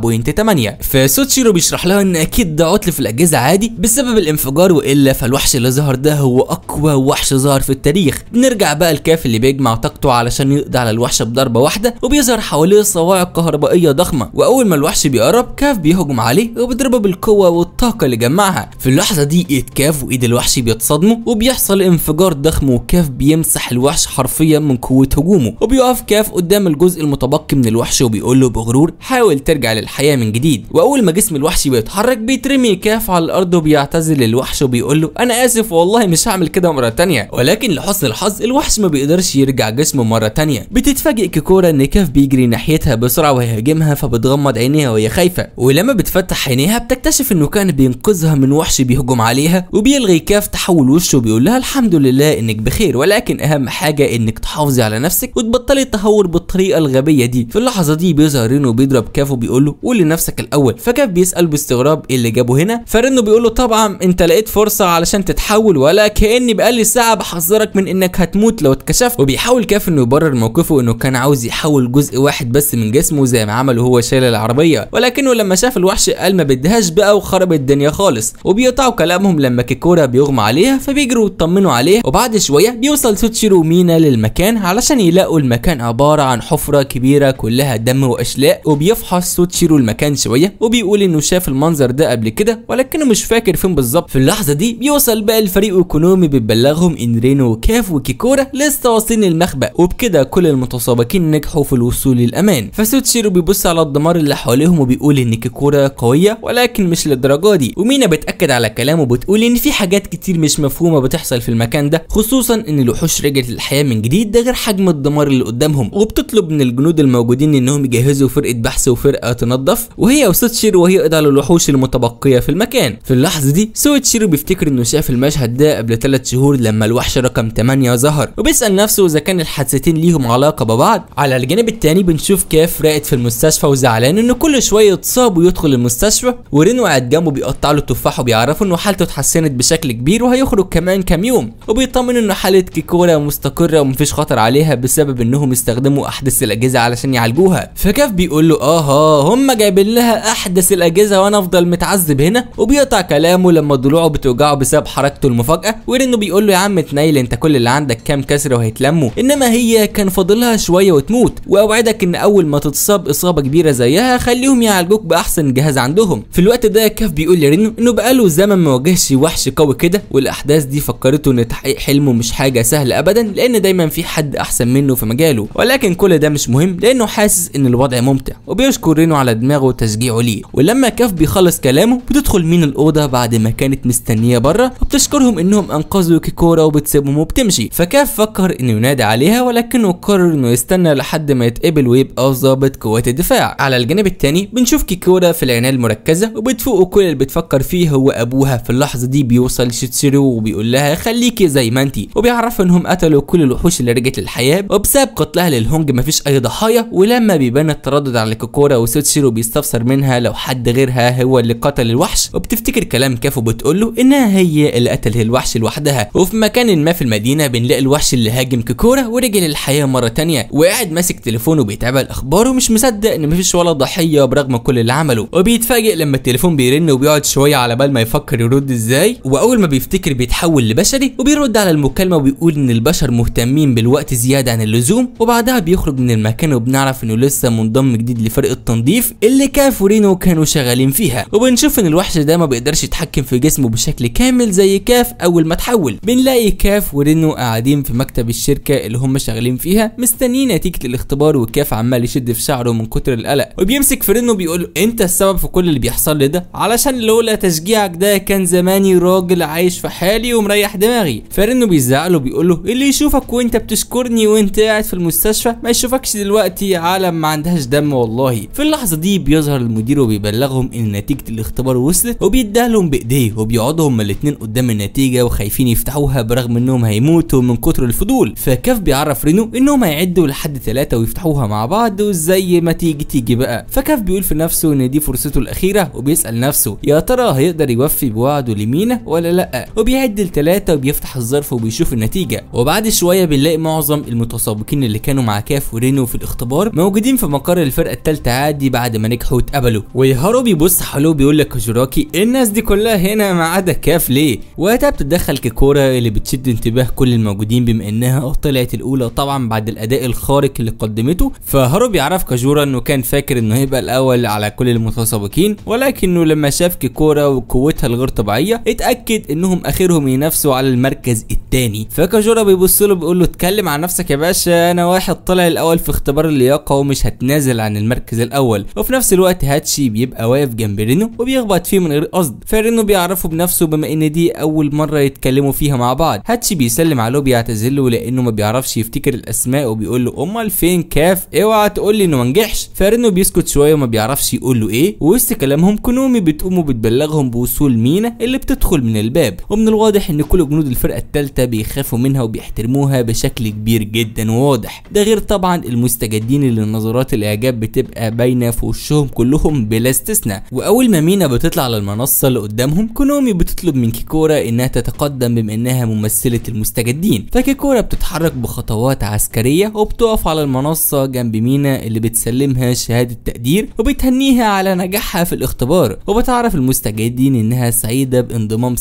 9.8 فصوت شيرو بيشرح لها ان اكيد ده عطل في الاجهزه عادي بسبب الانفجار والا فالوحش اللي ظهر ده هو اقوى وحش ظهر في التاريخ بنرجع بقى الكاف اللي بيجمع طاقته علشان يقضي على الوحش بضربه واحده وبيظهر حواليه صواعق كهربائيه ضخمه واول ما الوحش بيقرب كاف بيهجم عليه وبيضربه بالقوه والطاقه اللي جمعها في اللحظه دي ايد كاف وايد الوحش بيتصادموا وبيحصل انفجار ضخم وكاف بيمسح الوحش حرفيا من قوه هجومه وبيقف كاف قدام الجزء المتبقي من الوحش وبيقول له بغرور حاول ترجع للحياه من جديد واول ما جسم الوحش بيتحرك بيترمي كاف على الارض وبيعتذر للوحش وبيقول له انا اسف والله مش هعمل كده مره تانية ولكن لحسن الحظ الوحش ما بيقدرش يرجع جسمه مره تانية بتتفاجئ كيكورا ان كاف بيجري ناحيتها بسرعه وهيهاجمها فبتغمض عينيها وهي خايفه ولما بتفتح عينيها بتكتشف انه كان بينقذها من وحش بيهجم عليها وبيلغي كاف تحول وشه وبيقول لها الحمد لله انك بخير ولكن اهم حاجه انك تحافظي على نفسك وتبطلي التهور بالطريقه الغبيه دي في اللحظه دي بيظهر رينو بيضرب كاف وبيقول له قول لنفسك الاول فكاف بيسال باستغراب ايه اللي جابه هنا فرينو بيقول له طبعا انت لقيت فرصه علشان تتحول ولا كاني بقالي ساعه بحذرك من انك هتموت لو اتكشفت وبيحاول كاف انه يبرر موقفه انه كان عاوز يحول جزء واحد بس من جسمه زي ما عمل وهو شايل العربيه ولكنه لما شاف الوحش قال ما بدهاش بقى وخرب الدنيا خالص وبيقطعوا كلامهم لما كيكورا بيغمى عليها فبيجروا يطمنوا عليه وبعد شويه بيوصل سوتشيرو ومينا للمكان علشان يلاقوا المكان عباره عن حفره كبيره كلها دم واشلاء وبيفحص سوتشيرو المكان شويه وبيقول انه شاف المنظر ده قبل كده ولكنه مش فاكر فين بالظبط في اللحظه دي بيوصل بقى الفريق ايكونومي بتبلغهم ان رينو وكاف وكيكورا لسه واصلين المخبأ وبكده كل المتسابقين نجحوا في الوصول للامان فسوتشيرو بيبص على الدمار اللي حواليهم وبيقول ان كيكورا قويه ولكن مش للدرجه دي ومينا بتاكد على كلامه وبتقول ان في حاجات كتير مش مفهومه بتحصل في المكان ده خصوصا ان الوحوش رجعت للحياه من جديد ده غير حجم الدمار اللي قدامهم وبتطلب من الجنود الموجودين انهم يجهزوا فرقه بحث وفرقه تنظف وهي وسوتشيرو وهي يقضي على الوحوش المتبقيه في المكان في اللحظه دي سوتشيرو بيفتكر انه شاف المشهد ده قبل 3 شهور لما الوحش رقم 8 ظهر وبيسال نفسه اذا كان الحادثتين ليهم علاقه ببعض على الجانب التاني بنشوف كاف راقد في المستشفى وزعلان انه كل شويه يتصاب ويدخل المستشفى ورينو قاعد جنبه بيقطع له تفاح وبيعرفوا انه حالته اتحسنت بشكل كبير وهيخرج كمان كام يوم وبيطمن انه حاله كيكورا مستقره ومفيش خطر عليها بسبب انهم استخدموا احدث الاجهزه علشان يعالجوها فكاف بيقول له اه ها هم جايبين لها احدث الاجهزه وانا افضل متعذب هنا وبيقطع كلامه لما ضلوعه بتوجعه بسبب حركته المفاجاه ورينو بيقول له يا عم تنيل انت كل اللي عندك كام كسر وهيتلموا انما هي كان فاضلها شويه وتموت واوعدك ان اول ما تتصاب اصابه كبيره زيها خليهم يعالجوك باحسن جهاز عندهم في الوقت ده كاف بيقول لرينو انه بقاله زمن ما واجهش وحش قوي كده والاحداث دي فكرته ان تحقيق حلمه مش حاجه سهله ابدا لان دايما في حد احسن منه في مجاله ولكن كل ده مش مهم لانه حاسس ان الوضع ممتع وبيشكر رينو على دماغه وتشجيعه ليه ولما كاف بيخلص كلامه بتدخل مين الاوضه بعد ما كانت مستنيه بره وبتشكرهم انهم انقذوا كيكورا وبتسيبهم وبتمشي فكاف فكر انه ينادي عليها ولكنه قرر انه يستنى لحد ما يتقبل ويبقى ضابط قوات الدفاع على الجانب التاني بنشوف كيكورا في العنايه المركزه وبتفوق وكل اللي بتفكر فيه هو ابوها في اللحظه دي بيوصل شيتسيرو وبيقول لها خليكي زي ما انتي وبيعرف انهم قتلوا كل الوحوش اللي رجعت للحياه وبسبب قتلها للهونج مفيش اي ضحايا ولما بيبان التردد على كيكورا وسوتشيرو بيستفسر منها لو حد غيرها هو اللي قتل الوحش وبتفتكر كلام كافو بتقول له انها هي اللي قتلت الوحش لوحدها وفي مكان ما في المدينه بنلاقي الوحش اللي هاجم كيكورا ورجع للحياه مره تانية وقاعد ماسك تليفونه بيتابع الاخبار ومش مصدق ان مفيش ولا ضحيه برغم كل اللي عمله وبيتفاجئ لما التليفون بيرن وبيقعد شويه على بال ما يفكر يرد ازاي واول ما بيفتكر بيتحول لبشري وبيرد على المكالمه وبيقول ان البشر مهتمين بالوقت زياده عن اللزوم وبعدها بيخرج من المكان وبنعرف انه لسه منضم جديد لفرق التنظيف اللي كاف ورينو كانوا شغالين فيها وبنشوف ان الوحش ده ما بيقدرش يتحكم في جسمه بشكل كامل زي كاف اول ما تحول بنلاقي كاف ورينو قاعدين في مكتب الشركه اللي هم شغالين فيها مستنيين نتيجه الاختبار وكاف عمال يشد في شعره من كتر القلق وبيمسك في رينو بيقول له انت السبب في كل اللي بيحصل لي ده علشان لولا تشجيعك ده كان زماني راجل عايش في حالي ومريح دماغي فرينو بيزعله بيقول له اللي يشوفك وانت بتشكرني وانت قاعد في المستشفى ما يشوفكش دلوقتي عالم ما عندهاش دم والله في اللحظه دي بيظهر المدير وبيبلغهم ان نتيجه الاختبار وصلت وبيديها لهم بايديه وبيقعدوا هما الاتنين قدام النتيجه وخايفين يفتحوها برغم انهم هيموتوا من كتر الفضول فكاف بيعرف رينو انهم هيعدوا لحد ثلاثة ويفتحوها مع بعض وزي ما تيجي تيجي بقى فكاف بيقول في نفسه ان دي فرصته الاخيره وبيسال نفسه يا ترى هيقدر يوفي بوعده لمينا ولا لا وبيعد لثلاثة وبيفتح الظرف وبيشوف النتيجه وبعد شويه بنلاقي معظم المتسابقين اللي كانوا مع كاف ورينو في الاختبار موجودين في مقر الفرقه الثالثه عادي بعد ما نجحوا واتقبلوا ويهارو بيبص حوله بيقول لك جوراكي الناس دي كلها هنا ما عدا كاف ليه وقتها بتتدخل كيكورا اللي بتشد انتباه كل الموجودين بما انها طلعت الاولى طبعا بعد الاداء الخارق اللي قدمته فهارو بيعرف كاجورا انه كان فاكر انه هيبقى الاول على كل المتسابقين ولكنه لما شاف كيكورا وقوتها الغير طبيعيه اتاكد انهم اخرهم ينافسوا على المركز الثاني فكاجورا بيبص له بيقول له اتكلم عن نفسك يا باشا انا واحد طلع الاول في اختبار اللياقه ومش هتنازل عن المركز الاول وفي نفس الوقت هاتشي بيبقى واقف جنب رينو وبيخبط فيه من غير قصد فرينو بيعرفه بنفسه بما ان دي اول مره يتكلموا فيها مع بعض هاتشي بيسلم عليه وبيعتذر له لانه ما بيعرفش يفتكر الاسماء وبيقول له امال فين كاف اوعى تقول لي انه ما نجحش فرينو بيسكت شويه وما بيعرفش يقول له ايه ووسط كلامهم كونومي بتقوم وبتبلغهم بوصول مينا اللي بتدخل من الباب ومن الواضح ان كل جنود الفرقه الثالثه بيخافوا منها وبيحترموها بشكل كبير جدا وواضح ده غير طبعا المستجدين اللي نظرات الاعجاب بتبقى باينه في وشهم كلهم بلا استثناء واول ما مينا بتطلع على المنصه اللي قدامهم كونومي بتطلب من كيكورا انها تتقدم بما انها ممثله المستجدين فكيكورا بتتحرك بخطوات عسكريه وبتقف على المنصه جنب مينا اللي بتسلمها شهاده تقدير وبتهنيها على نجاحها في الاختبار وبتعرف المستجدين انها سعيده بانضمام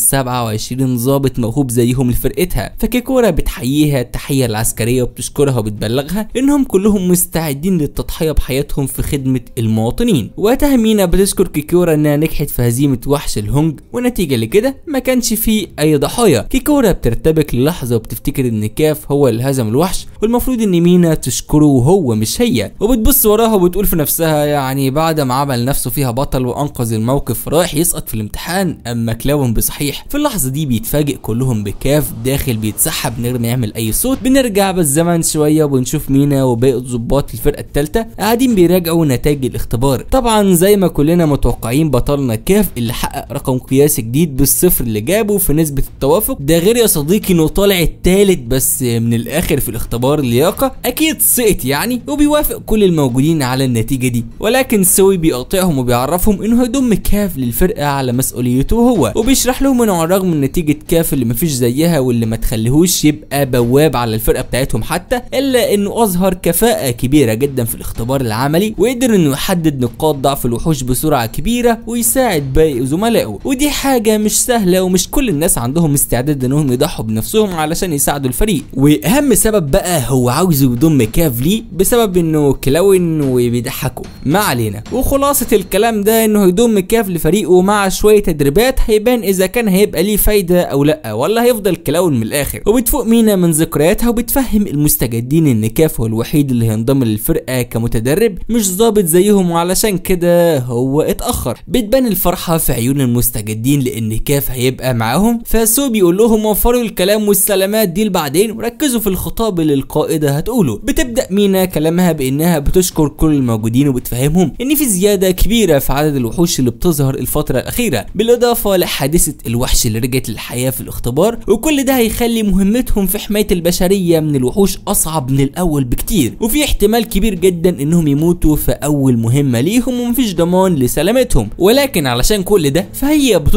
27 ضابط موهوب زيهم لفرقتها فكيكورا بتحييها التحيه العسكريه وبتشكرها وبتبلغها انهم كلهم مستعدين للتضحيه بحياتهم في خدمه المواطنين وقتها مينا بتشكر كيكورا انها نجحت في هزيمه وحش الهونج ونتيجه لكده ما كانش فيه اي ضحايا كيكورا بترتبك للحظه وبتفتكر ان كاف هو اللي هزم الوحش والمفروض ان مينا تشكره وهو مش هي وبتبص وراها وبتقول في نفسها يعني بعد ما عمل نفسه فيها بطل وانقذ الموقف رايح يسقط في الامتحان اما كلاون بصحيح في اللحظه دي بيتفاجئ كلهم بكاف داخل بيتسحب من غير ما يعمل اي صوت بنرجع بالزمن شويه وبنشوف مينا وباقي ضباط الفرقه الثالثه قاعدين بيراجعوا نتائج الاختبار طبعا زي ما كلنا متوقعين بطلنا كاف اللي حقق رقم قياسي جديد بالصفر اللي جابه في نسبه التوافق ده غير يا صديقي انه طالع التالت بس من الاخر في الاختبار اللياقه اكيد سقط يعني وبيوافق كل الموجودين على النتيجه دي ولكن سوي بيقاطعهم وبيعرفهم انه هيضم كاف للفرقه على مسؤوليته هو وبيشرح لهم انه على الرغم من نتيجه كاف اللي مفيش زيها واللي ما تخليهوش يبقى بواب على الفرقه بتاعتهم حتى الا انه اظهر كفاءه كبيره جدا في الاختبار العملي وقدر انه يحدد نقاط ضعف الوحوش بسرعه كبيره ويساعد باقي زملائه ودي حاجه مش سهله ومش كل الناس عندهم استعداد انهم يضحوا بنفسهم علشان يساعدوا الفريق واهم سبب بقى هو عاوز يضم كاف ليه بسبب انه كلاون وبيضحكوا ما علينا وخلاصه الكلام ده انه هيضم كاف لفريقه مع شويه تدريبات هيبان اذا كان هيبقى ليه فايده او لا ولا هيفضل كلاون من الاخر وبتفوق مينا من ذكرياتها وبتفهم المستجدين ان كاف هو الوحيد اللي هينضم للفرقه كمتدرب مش ظابط زيهم وعلشان كده هو اتاخر بتبان الفرحه في عيون المستجدين لان كاف هيبقى معاهم فسو بيقول لهم وفروا الكلام والسلامات دي لبعدين وركزوا في الخطاب اللي القائده هتقوله بتبدا مينا كلامها بانها بتشكر كل الموجودين وبتفهمهم ان في زياده كبيره في عدد الوحوش اللي بتظهر الفتره الاخيره بالاضافه لحادثه الوحش اللي رجعت للحياه في الاختبار وكل ده هيخلي مهمتهم في حمايه البشريه من الوحوش اصعب من الاول بكتير وفي احتمال كبير جدا انهم يموتوا في اول مهمه ليهم ومفيش ضمان لسلامتهم ولكن علشان كل ده فهي بتطلب منهم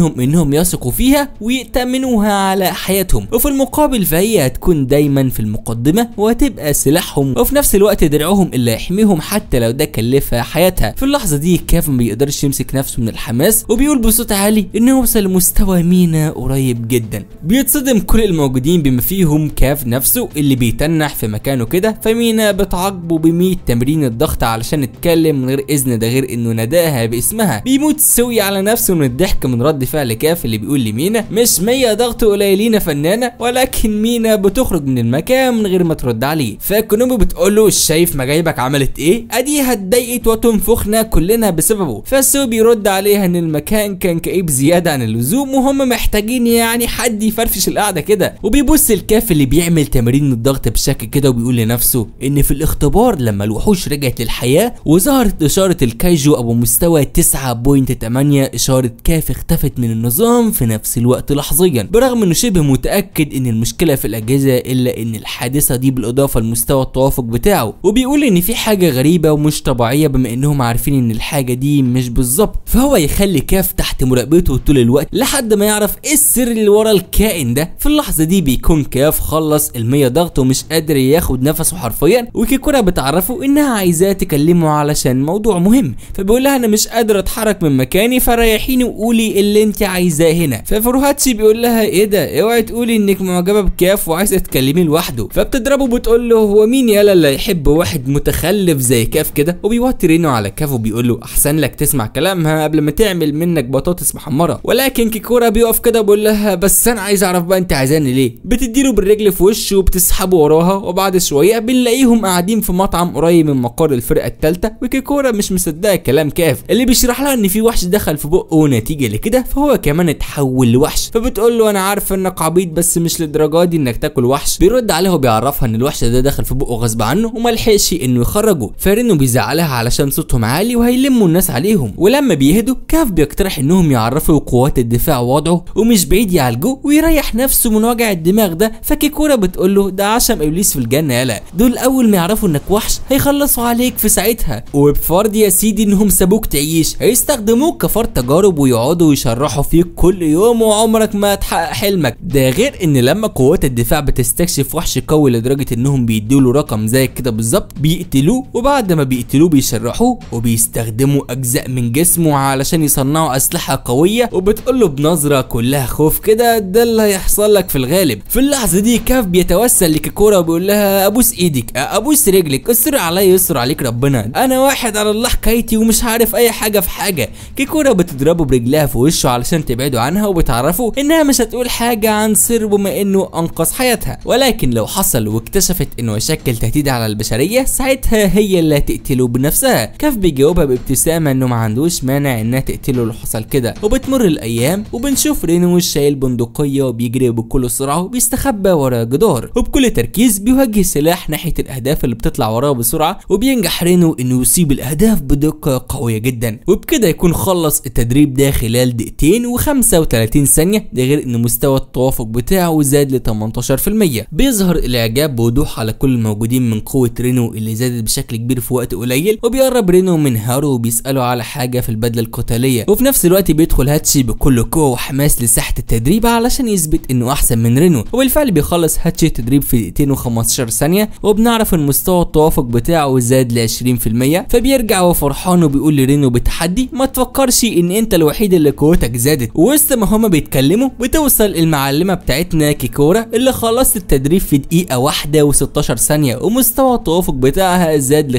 منهم انهم يثقوا فيها ويأتمنوها على حياتهم وفي المقابل فهي هتكون دايما في المقدمة وهتبقى سلاحهم وفي نفس الوقت درعهم اللي يحميهم حتى لو ده كلفها حياتها في اللحظة دي كاف ما بيقدرش يمسك نفسه من الحماس وبيقول بصوت عالي انه وصل لمستوى مينا قريب جدا بيتصدم كل الموجودين بما فيهم كاف نفسه اللي بيتنح في مكانه كده فمينا بتعاقبه ب تمرين الضغط علشان اتكلم من غير اذن ده غير انه ناداها باسمها بيموت سوي على نفسه من الضحك من رد فعل كاف اللي بيقول لمينا مش 100 ضغط قليلين يا فنانه ولكن مينا بتخرج من المكان من غير ما ترد عليه فكونومي بتقول له شايف مجايبك عملت ايه اديها اتضايقت وتنفخنا كلنا بسببه فسو بيرد عليها ان المكان كان كئيب زياده عن اللزوم وهم محتاجين يعني حد يفرفش القعده كده وبيبص الكاف اللي بيعمل تمارين الضغط بشكل كده وبيقول لنفسه ان في الاختبار لما الوحوش رجعت للحياه وظهرت اشاره الكايجو ابو مستوى 9.8 اشاره كاف اختفت من النظام في نفس الوقت لحظيا برغم انه شبه متاكد ان المشكله في الاجهزه الا ان الحادثه دي بالاضافه لمستوى التوافق بتاعه وبيقول ان في حاجه غريبه ومش طبيعيه بما انهم عارفين ان الحاجه دي مش بالظبط فهو يخلي كاف تحت مراقبته طول الوقت لحد ما يعرف ايه السر اللي ورا الكائن ده في اللحظه دي بيكون كاف خلص المية ضغط ومش قادر ياخد نفسه حرفيا وكيكورا بتعرفه انها عايزاه تكلمه علشان موضوع مهم فبيقول لها انا مش قادر اتحرك من مكاني فريحيني وقولي اللي انت عايزاه هنا ففروهاتشي بيقول لها ايه ده اوعي تقولي انك معجبه بكاف وعايزه تكلميه لوحده فبتضربه بتقول له هو مين يالا اللي يحب واحد متخلف زي كاف كده وبيوتر عينه على كاف وبيقول له احسن لك تسمع كلامها قبل ما تعمل منك بطاطس محمره ولكن كيكورا بيقف كده بيقول لها بس انا عايز اعرف بقى انت عايزاني ليه بتديله بالرجل في وشه وبتسحبه وراها وبعد شويه بنلاقيهم قاعدين في مطعم قريب من مقر الفرقه الثالثه وكيكورا مش مصدقه كلام كاف اللي بيشرح لها ان في وحش دخل في بقه ونتيجه لكده فهو كمان اتحول لوحش فبتقول له انا عارفه انك عبيط بس مش للدرجه دي انك تاكل وحش بيرد عليها وبيعرفها ان الوحش ده دخل في بقه غصب عنه وما لحقش انه يخرجه فرينو بيزعلها علشان صوتهم عالي وهيلموا الناس عليهم ولما بيهدوا كاف بيقترح انهم يعرفوا قوات الدفاع وضعه ومش بعيد يعالجوه ويريح نفسه من وجع الدماغ ده فكيكورا بتقول له ده عشم ابليس في الجنه يالا دول اول ما يعرفوا انك وحش هيخلصوا عليك في ساعتها وبفرض يا سيدي انهم سابوك تعيش هيستخدموك كفار تجارب ويقعدوا يشرحوا فيك كل يوم وعمرك ما تحقق حلمك ده غير ان لما قوات الدفاع بتستكشف وحش قوي لدرجه انهم بيدوا رقم زي كده بالظبط بيقتلوه وبعد ما بيقتلوه بيشرحوه وبيستخدموا اجزاء من جسمه علشان يصنعوا اسلحه قويه وبتقول له بنظره كلها خوف كده ده اللي هيحصل لك في الغالب في اللحظه دي كاف بيتوسل لكيكورا وبيقول لها ابوس ايدك ابوس رجلك استر عليا يستر عليك ربنا انا واحد على الله حكايتي ومش عارف اي حاجه في حاجه كيكورا بتضربه برجلها في وشه علشان تبعده عنها وبتعرفه انها مش هتقول حاجه عن سر بما انه انقذ حياتها ولكن لو حصل واكتشفت انه يشكل تهديد على البشريه ساعتها هي اللي هتقتله بنفسها كاف بيجاوبها بابتسامه انه ما عندوش مانع انها تقتله لو حصل كده وبتمر الايام وبنشوف رينو شايل بندقيه وبيجري بكل سرعه وبيستخبى ورا جدار وبكل تركيز بيوجه السلاح ناحيه الاهداف اللي بتطلع وراه بسرعه وبينجح رينو انه يصيب الاهداف بدقه قويه جدا وبكده يكون خلص التدريب ده خلال دقيقتين و35 ثانيه ده غير ان مستوى التوافق بتاعه زاد ل 18% بيظهر الاعجاب بوضوح على كل الموجودين من قوه رينو اللي زادت بشكل كبير في وقت قليل وبيقرب رينو من هارو وبيساله على حاجه في البدله القتاليه وفي نفس الوقت بيدخل هاتشي بكل قوه وحماس لساحه التدريب علشان يثبت انه احسن من رينو وبالفعل بيخلص هاتشي التدريب في دقيقتين و15 ثانيه وبنعرف ان مستوى التوافق بتاعه زاد ل 20% فبيرجع وفرحان وبيقول لرينو بتحدي ما تفكرش ان انت الوحيد اللي قوتك زادت وسط ما هما بيتكلموا بتوصل المعلمه بتاعتنا كيكورا اللي خلصت التدريب في دقيقه واحده و16 ثانيه ومستوى التوافق بتاعها زاد ل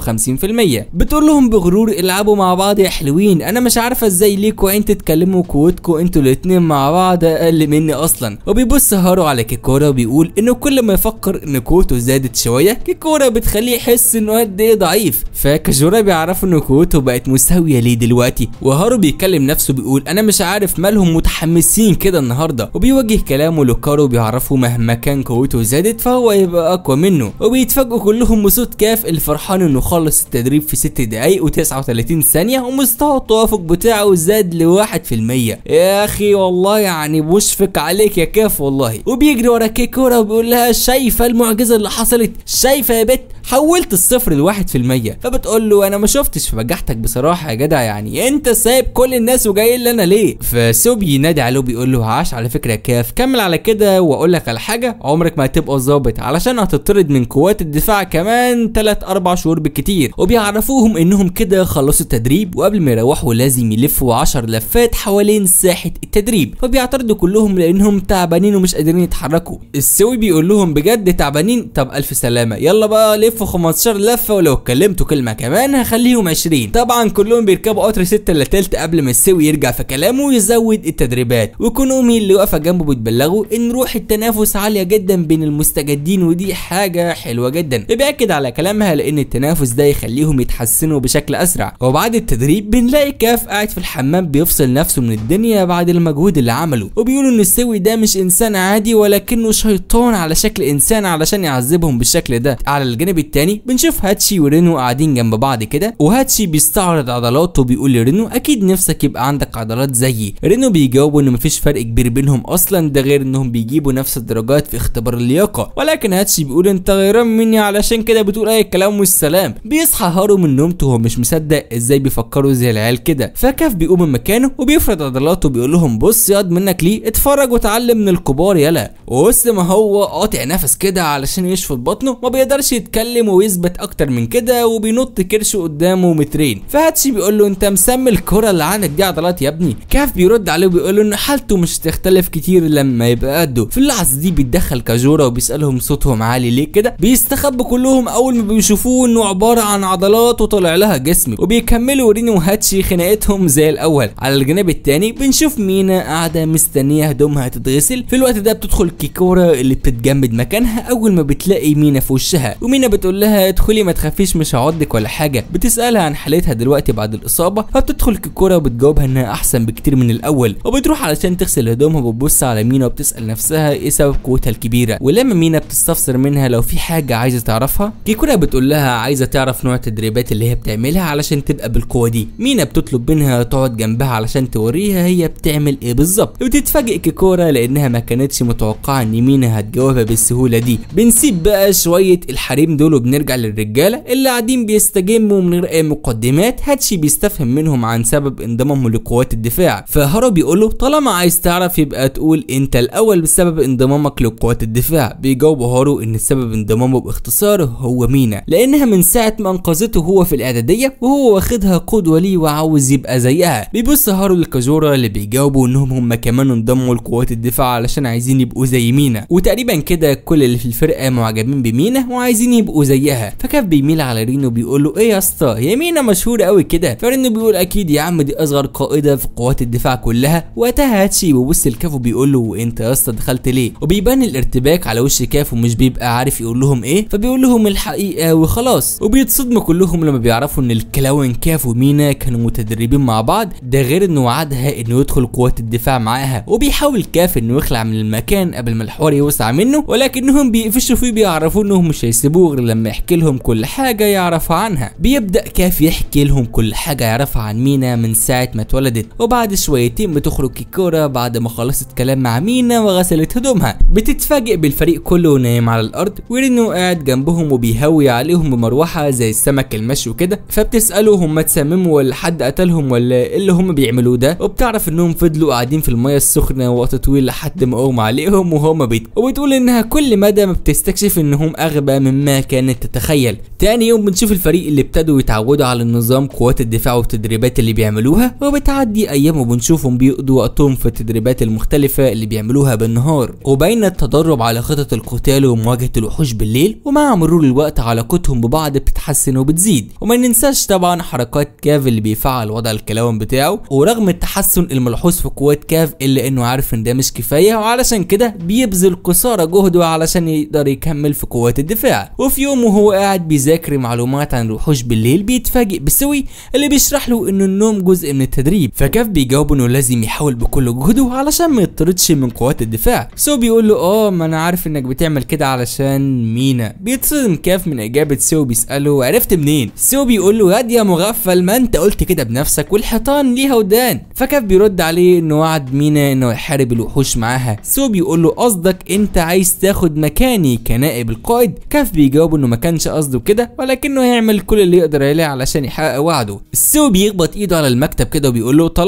55% بتقول لهم بغرور العبوا مع بعض يا حلوين انا مش عارفه ازاي ليكوا انتوا تتكلموا قوتكوا انتوا الاتنين مع بعض اقل مني اصلا وبيبص هارو على كيكورا وبيقول انه كل ما يفكر ان قوته زادت شويه كيكورا بتخليه يحس انه قد ايه ضعيف فكاجورا بيعرفوا ان قوته بقت مساويه ليه دلوقتي وهارو بيكلم نفسه بيقول انا مش عارف مالهم متحمسين كده النهارده وبيوجه كلامه لكارو بيعرفوا مهما كان قوته زادت فهو يبقى اقوى منه وبيتفاجئوا كلهم بصوت كاف الفرحان انه خلص التدريب في 6 دقايق و39 ثانيه ومستوى التوافق بتاعه زاد ل 1% يا اخي والله يعني مشفق عليك يا كاف والله وبيجري ورا كيكورا وبيقول لها شايفه المعجزه اللي حصلت شايفه يا بت حولت الصفر لواحد في المية فبتقول له انا ما شفتش في بجاحتك بصراحة يا جدع يعني انت سايب كل الناس وجاي لي انا عليه فسو بينادي عليه وبيقول له عاش على فكره يا كاف كمل على كده واقول لك على حاجه عمرك ما هتبقى ظابط علشان هتطرد من قوات الدفاع كمان 3 4 شهور بالكتير وبيعرفوهم انهم كده خلصوا التدريب وقبل ما يروحوا لازم يلفوا 10 لفات حوالين ساحه التدريب فبيعترضوا كلهم لانهم تعبانين ومش قادرين يتحركوا السوي بيقول لهم بجد تعبانين طب الف سلامه يلا بقى لفوا 15 لفه ولو اتكلمتوا كلمه كمان هخليهم 20 طبعا كلهم بيركبوا قطر 6 الا تلت قبل ما السوي يرجع في كلامه ويزود التدريبات وكونومي اللي واقفه جنبه بتبلغه ان روح التنافس عاليه جدا بين المستجدين ودي حاجه حلوه جدا بيأكد على كلامها لان التنافس ده يخليهم يتحسنوا بشكل اسرع وبعد التدريب بنلاقي كاف قاعد في الحمام بيفصل نفسه من الدنيا بعد المجهود اللي عمله وبيقولوا ان السوي ده مش انسان عادي ولكنه شيطان على شكل انسان علشان يعذبهم بالشكل ده على الجانب التاني بنشوف هاتشي ورينو قاعدين جنب بعض كده وهاتشي بيستعرض عضلاته وبيقول لرينو اكيد نفسك يبقى عندك عضلات زيي رينو بيجاوب ان مفيش فرق كبير بينهم اصلا ده غير انهم بيجيبوا نفس الدرجات في اختبار اللياقه ولكن هاتشي بيقول انت غيران مني علشان كده بتقول اي كلام والسلام بيصحى هارو من نومته وهو مش مصدق ازاي بيفكروا زي العيال كده فكاف بيقوم من مكانه وبيفرد عضلاته وبيقول لهم بص ياض منك ليه اتفرج وتعلم من الكبار يلا ووسط ما هو قاطع نفس كده علشان يشفط بطنه ما بيقدرش يتكلم ويثبت اكتر من كده وبينط كرشه قدامه مترين فهاتشي بيقول له انت مسمي الكره اللي عندك دي عضلات يا ابني كاف بيرد عليه وبيقول له ان حالته مش هتختلف كتير لما يبقى قده في اللحظه دي بيتدخل كاجورا وبيسالهم صوتهم عالي ليه كده بيستخبوا كلهم اول ما بيشوفوه انه عباره عن عضلات وطلع لها جسم وبيكملوا رينو وهاتشي خناقتهم زي الاول على الجانب التاني بنشوف مينا قاعده مستنيه هدومها تتغسل في الوقت ده بتدخل كيكورا اللي بتتجمد مكانها اول ما بتلاقي مينا في وشها ومينا بتقول لها ادخلي ما تخافيش مش هعضك ولا حاجه بتسالها عن حالتها دلوقتي بعد الاصابه فبتدخل كيكورا وبتجاوبها انها احسن بكتير من الاول وبتروح علشان تغسل هدومها وبتبص على مينا وبتسال نفسها ايه سبب قوتها الكبيره ولما مينا بتستفسر منها لو في حاجه عايزه تعرفها كيكورا بتقول لها عايزه تعرف نوع التدريبات اللي هي بتعملها علشان تبقى بالقوه دي مينا بتطلب منها تقعد جنبها علشان توريها هي بتعمل ايه بالظبط وتتفاجئ كيكورا لانها ما كانتش متوقعه ان مينا هتجاوبها بالسهوله دي بنسيب بقى شويه الحريم دول وبنرجع للرجاله اللي قاعدين بيستجموا من غير اي مقدمات هاتشي بيستفهم منهم عن سبب انضمامهم لقوات الدفاع فهارو بيقول له طالما عايز تعرف يبقى تقول انت الاول بسبب انضمامك لقوات الدفاع بيجاوب هارو ان سبب انضمامه باختصار هو مينا لانها من ساعه ما انقذته هو في الاعداديه وهو واخدها قدوه ليه وعاوز يبقى زيها بيبص هارو لكاجورا اللي بيجاوبوا انهم هم كمان انضموا لقوات الدفاع علشان عايزين يبقوا زي مينا وتقريبا كده كل اللي في الفرقه معجبين بمينا وعايزين يبقوا زيها فكاف بيميل على رينو بيقول له ايه يا اسطى هي مينا مشهوره قوي كده فرينو بيقول اكيد يا عم دي اصغر قائده في قوات الدفاع كلها وقتها هاتشي بيبص لكاف وبيقول له وانت يا اسطى دخلت ليه وبيبان الارتباك على وش كاف ومش بيبقى عارف يقول لهم ايه فبيقول لهم الحقيقه وخلاص وبيتصدموا كلهم لما بيعرفوا ان الكلاون كاف ومينا كانوا متدربين مع بعض ده غير انه وعدها انه يدخل قوات الدفاع معاها وبيحاول كاف انه يخلع من المكان قبل ما الحوار يوسع منه ولكنهم بيقفشوا فيه بيعرفوا انهم مش هيسيبوه غير لما يحكي لهم كل حاجه يعرفها عنها بيبدا كاف يحكي لهم كل حاجه يعرفها عن مينا من ساعه ما اتولدت وبعد شويتين بتخرج كيكورا بعد ما خلصت كلام مع مينا وغسلت هدومها بتتفاجئ بالفريق كله نايم على الارض ورينو قاعد جنبهم وبيهوي عليهم بمروحه زي السمك المشي وكده فبتساله هم اتسمموا ولا حد قتلهم ولا ايه اللي هم بيعملوه ده وبتعرف انهم فضلوا قاعدين في الميه السخنه وقت طويل لحد ما اغمى عليهم وهم بيت وبتقول انها كل مدى ما بتستكشف انهم اغبى مما كانت تتخيل تاني يوم بنشوف الفريق اللي ابتدوا يتعودوا على النظام قوات الدفاع والتدريبات اللي بيعملوها وبتعدي ايام وبنشوفهم بيقضوا وقتهم في التدريبات المختلفه اللي بيعملوها بالنهار وبين التدرب على خطط القتال ومواجهه الوحوش بالليل ومع مرور الوقت علاقتهم ببعض بتتحسن وبتزيد وما ننساش طبعا حركات كاف اللي بيفعل وضع الكلاون بتاعه ورغم التحسن الملحوظ في قوات كاف الا انه عارف ان ده مش كفايه وعلشان كده بيبذل قصارى جهده علشان يقدر يكمل في قوات الدفاع وفي يوم وهو قاعد بيذاكر معلومات عن الوحوش بالليل بيتفاجئ بسوي اللي بيشرح له ان النوم جزء من التدريب فكاف بيجاوب انه لازم يحاول بكل جهده علشان ما يطردش من قوات الدفاع سو بيقول له اه ما انا عارف انك بتعمل كده علشان مينا بيتصدم كاف من اجابه سو بيساله عرفت منين سو بيقول له ياد يا مغفل ما انت قلت كده بنفسك والحيطان ليها ودان فكاف بيرد عليه انه وعد مينا انه يحارب الوحوش معاها سو بيقول له قصدك انت عايز تاخد مكاني كنائب القائد كاف بيجاوب انه ما كانش قصده كده ولكنه هيعمل كل اللي يقدر عليه علشان يحقق وعده سو بيخبط ايده على المكتب كده وبيقول له طالما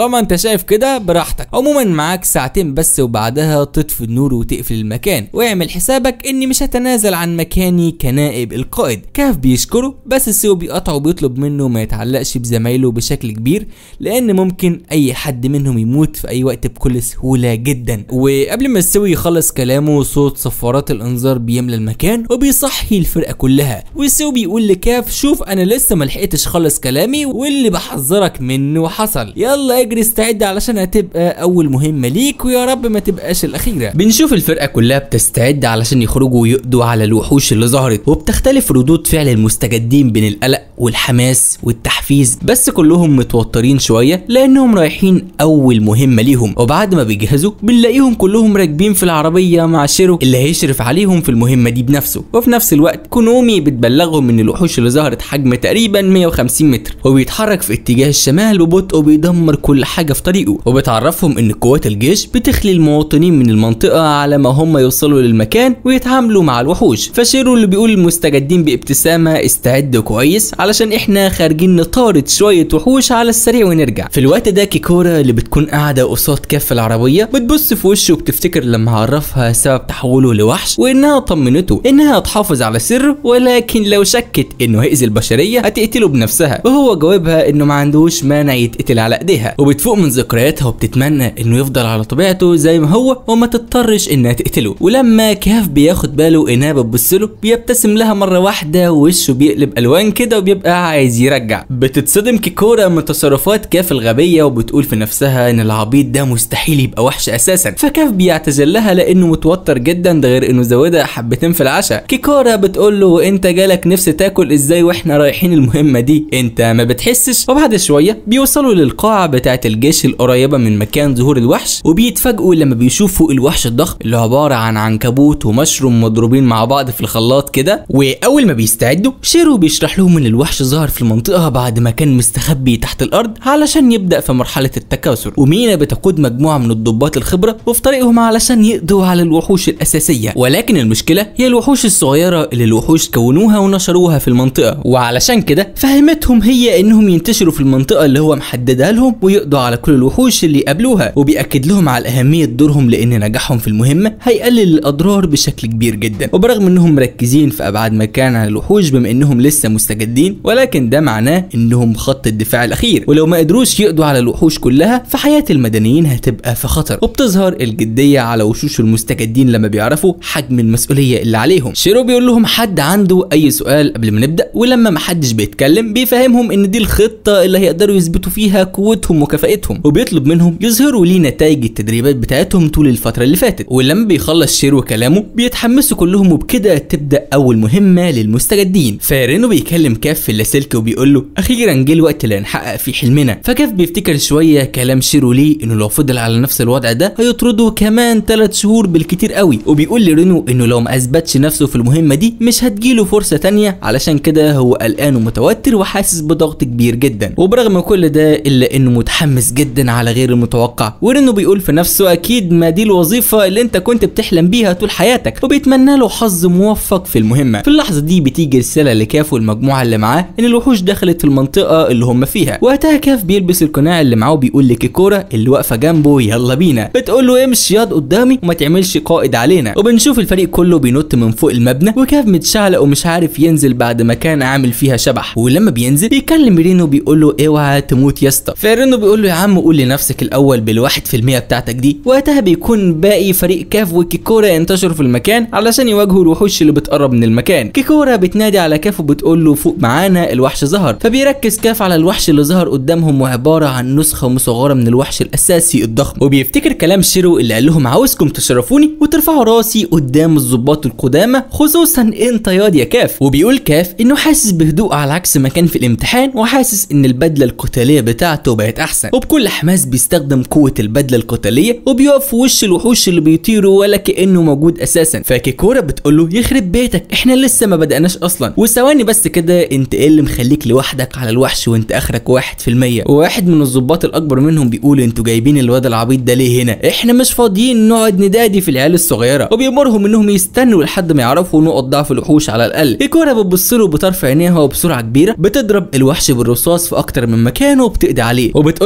طالما انت شايف كده براحتك عموما معاك ساعتين بس وبعدها تطفي النور وتقفل المكان واعمل حسابك اني مش هتنازل عن مكاني كنائب القائد كاف بيشكره بس سيو بيقطعه وبيطلب منه ما يتعلقش بزمايله بشكل كبير لان ممكن اي حد منهم يموت في اي وقت بكل سهوله جدا وقبل ما سيو يخلص كلامه صوت صفارات الانذار بيملى المكان وبيصحي الفرقه كلها وسيو بيقول لكاف شوف انا لسه ما لحقتش خلص كلامي واللي بحذرك منه حصل يلا اجري استعد علشان هتبقى اول مهمه ليك ويا رب ما تبقاش الاخيره بنشوف الفرقه كلها بتستعد علشان يخرجوا ويقضوا على الوحوش اللي ظهرت وبتختلف ردود فعل المستجدين بين القلق والحماس والتحفيز بس كلهم متوترين شويه لانهم رايحين اول مهمه ليهم وبعد ما بيجهزوا بنلاقيهم كلهم راكبين في العربيه مع شيرو اللي هيشرف عليهم في المهمه دي بنفسه وفي نفس الوقت كونومي بتبلغهم ان الوحوش اللي ظهرت حجم تقريبا 150 متر وبيتحرك في اتجاه الشمال ببطء وبيدمر كل حاجه في طريقه وبتعرفهم ان قوات الجيش بتخلي المواطنين من المنطقه على ما هم يوصلوا للمكان ويتعاملوا مع الوحوش فشيرو اللي بيقول للمستجدين بابتسامه استعدوا كويس علشان احنا خارجين نطارد شويه وحوش على السريع ونرجع في الوقت ده كيكورا اللي بتكون قاعده قصاد كف العربيه بتبص في وشه وبتفتكر لما عرفها سبب تحوله لوحش وانها طمنته انها تحافظ على سره ولكن لو شكت انه هيأذي البشريه هتقتله بنفسها وهو جوابها انه ما عندوش مانع يتقتل على ايديها وبتفوق من ذكرياتها وبتتمنى انه يفضل على طبيعته زي ما هو وما تضطرش انها تقتله ولما كاف بياخد باله انها بتبص له بيبتسم لها مره واحده ووشه بيقلب الوان كده وبيبقى عايز يرجع بتتصدم كيكورا من تصرفات كاف الغبيه وبتقول في نفسها ان العبيط ده مستحيل يبقى وحش اساسا فكاف بيعتذر لها لانه متوتر جدا ده غير انه زودها حبتين في العشاء كيكورا بتقول له انت جالك نفس تاكل ازاي واحنا رايحين المهمه دي انت ما بتحسش وبعد شويه بيوصلوا للقاعه بتاعه الجيش القريبه من مكان ظهور الوحش وبيتفاجئوا لما بيشوفوا الوحش الضخم اللي عباره عن عنكبوت ومشروم مضروبين مع بعض في الخلاط كده واول ما بيستعدوا شيرو بيشرح لهم ان الوحش ظهر في المنطقه بعد ما كان مستخبي تحت الارض علشان يبدا في مرحله التكاثر ومينا بتقود مجموعه من الضباط الخبره وفي طريقهم علشان يقضوا على الوحوش الاساسيه ولكن المشكله هي الوحوش الصغيره اللي الوحوش كونوها ونشروها في المنطقه وعلشان كده فهمتهم هي انهم ينتشروا في المنطقه اللي هو محددها لهم ويقضوا على كل الوحوش اللي يقابلوها وبيأكد لهم على اهميه دورهم لان نجاحهم في المهمه هيقلل الاضرار بشكل كبير جدا وبرغم انهم مركزين في ابعاد مكان عن الوحوش بما انهم لسه مستجدين ولكن ده معناه انهم خط الدفاع الاخير ولو ما قدروش يقضوا على الوحوش كلها فحياه المدنيين هتبقى في خطر وبتظهر الجديه على وشوش المستجدين لما بيعرفوا حجم المسؤوليه اللي عليهم شيرو بيقول لهم حد عنده اي سؤال قبل ما نبدا ولما محدش بيتكلم بيفهمهم ان دي الخطه اللي هيقدروا يثبتوا فيها قوتهم وكفاءتهم وبيطلب منهم يظهروا ليه نتائج التدريبات بتاعتهم طول الفتره اللي فاتت ولما بيخلص شيرو كلامه بيتحمسوا كلهم وبكده تبدا اول مهمه للمستجدين فيرينو بيكلم كاف في اللاسلكي وبيقول له اخيرا جه الوقت اللي هنحقق فيه حلمنا فكاف بيفتكر شويه كلام شيرو ليه انه لو فضل على نفس الوضع ده هيطرده كمان 3 شهور بالكتير قوي وبيقول لرينو انه لو ما اثبتش نفسه في المهمه دي مش هتجيله فرصه تانية علشان كده هو قلقان ومتوتر وحاسس بضغط كبير جدا وبرغم كل ده الا انه متحمس جدا على غير المتوقع ورينو بيقول في نفسه اكيد ما دي الوظيفه اللي انت كنت بتحلم بيها طول حياتك وبيتمنى له حظ موفق في المهمه في اللحظه دي بتيجي رساله لكاف والمجموعه اللي معاه ان الوحوش دخلت في المنطقه اللي هم فيها وقتها كاف بيلبس القناع اللي معاه وبيقول لكيكورا اللي واقفه جنبه يلا بينا بتقول له امشي ياض قدامي وما تعملش قائد علينا وبنشوف الفريق كله بينط من فوق المبنى وكاف متشعلق ومش عارف ينزل بعد ما كان عامل فيها شبح ولما بينزل بيكلم رينو بيقول له اوعى تموت يا اسطى فرينو بيقول له يا عم قول لنفسك الاول بالواحد في المية بتاعتك دي وقتها بيكون باقي فريق كاف وكيكورا ينتشروا في المكان علشان يواجهوا الوحوش اللي بتقرب من المكان كيكورا بتنادي على كاف وبتقول له فوق معانا الوحش ظهر فبيركز كاف على الوحش اللي ظهر قدامهم وعباره عن نسخه مصغره من الوحش الاساسي الضخم وبيفتكر كلام شيرو اللي قال لهم عاوزكم تشرفوني وترفعوا راسي قدام الضباط القدامى خصوصا انت ياض يا كاف وبيقول كاف انه حاسس بهدوء على عكس ما كان في الامتحان وحاسس ان البدله القتاليه بتاعته بقت احسن وبكل حماس بيستخدم قوه البدله القتاليه وبيقف في وش الوحوش اللي بيطيروا ولا كانه موجود اساسا فكيكورا بتقول له يخرب بيتك احنا لسه ما بدأناش اصلا وثواني بس كده انت ايه اللي مخليك لوحدك على الوحش وانت اخرك واحد في المية وواحد من الضباط الاكبر منهم بيقول انتوا جايبين الواد العبيط ده ليه هنا احنا مش فاضيين نقعد ندادي في العيال الصغيره وبيامرهم انهم يستنوا لحد ما يعرفوا نقط ضعف الوحوش على الاقل الكوره بتبص له بطرف عينيها وبسرعه كبيره بتضرب الوحش بالرصاص في اكتر من مكان وبتقضي عليه وبتقول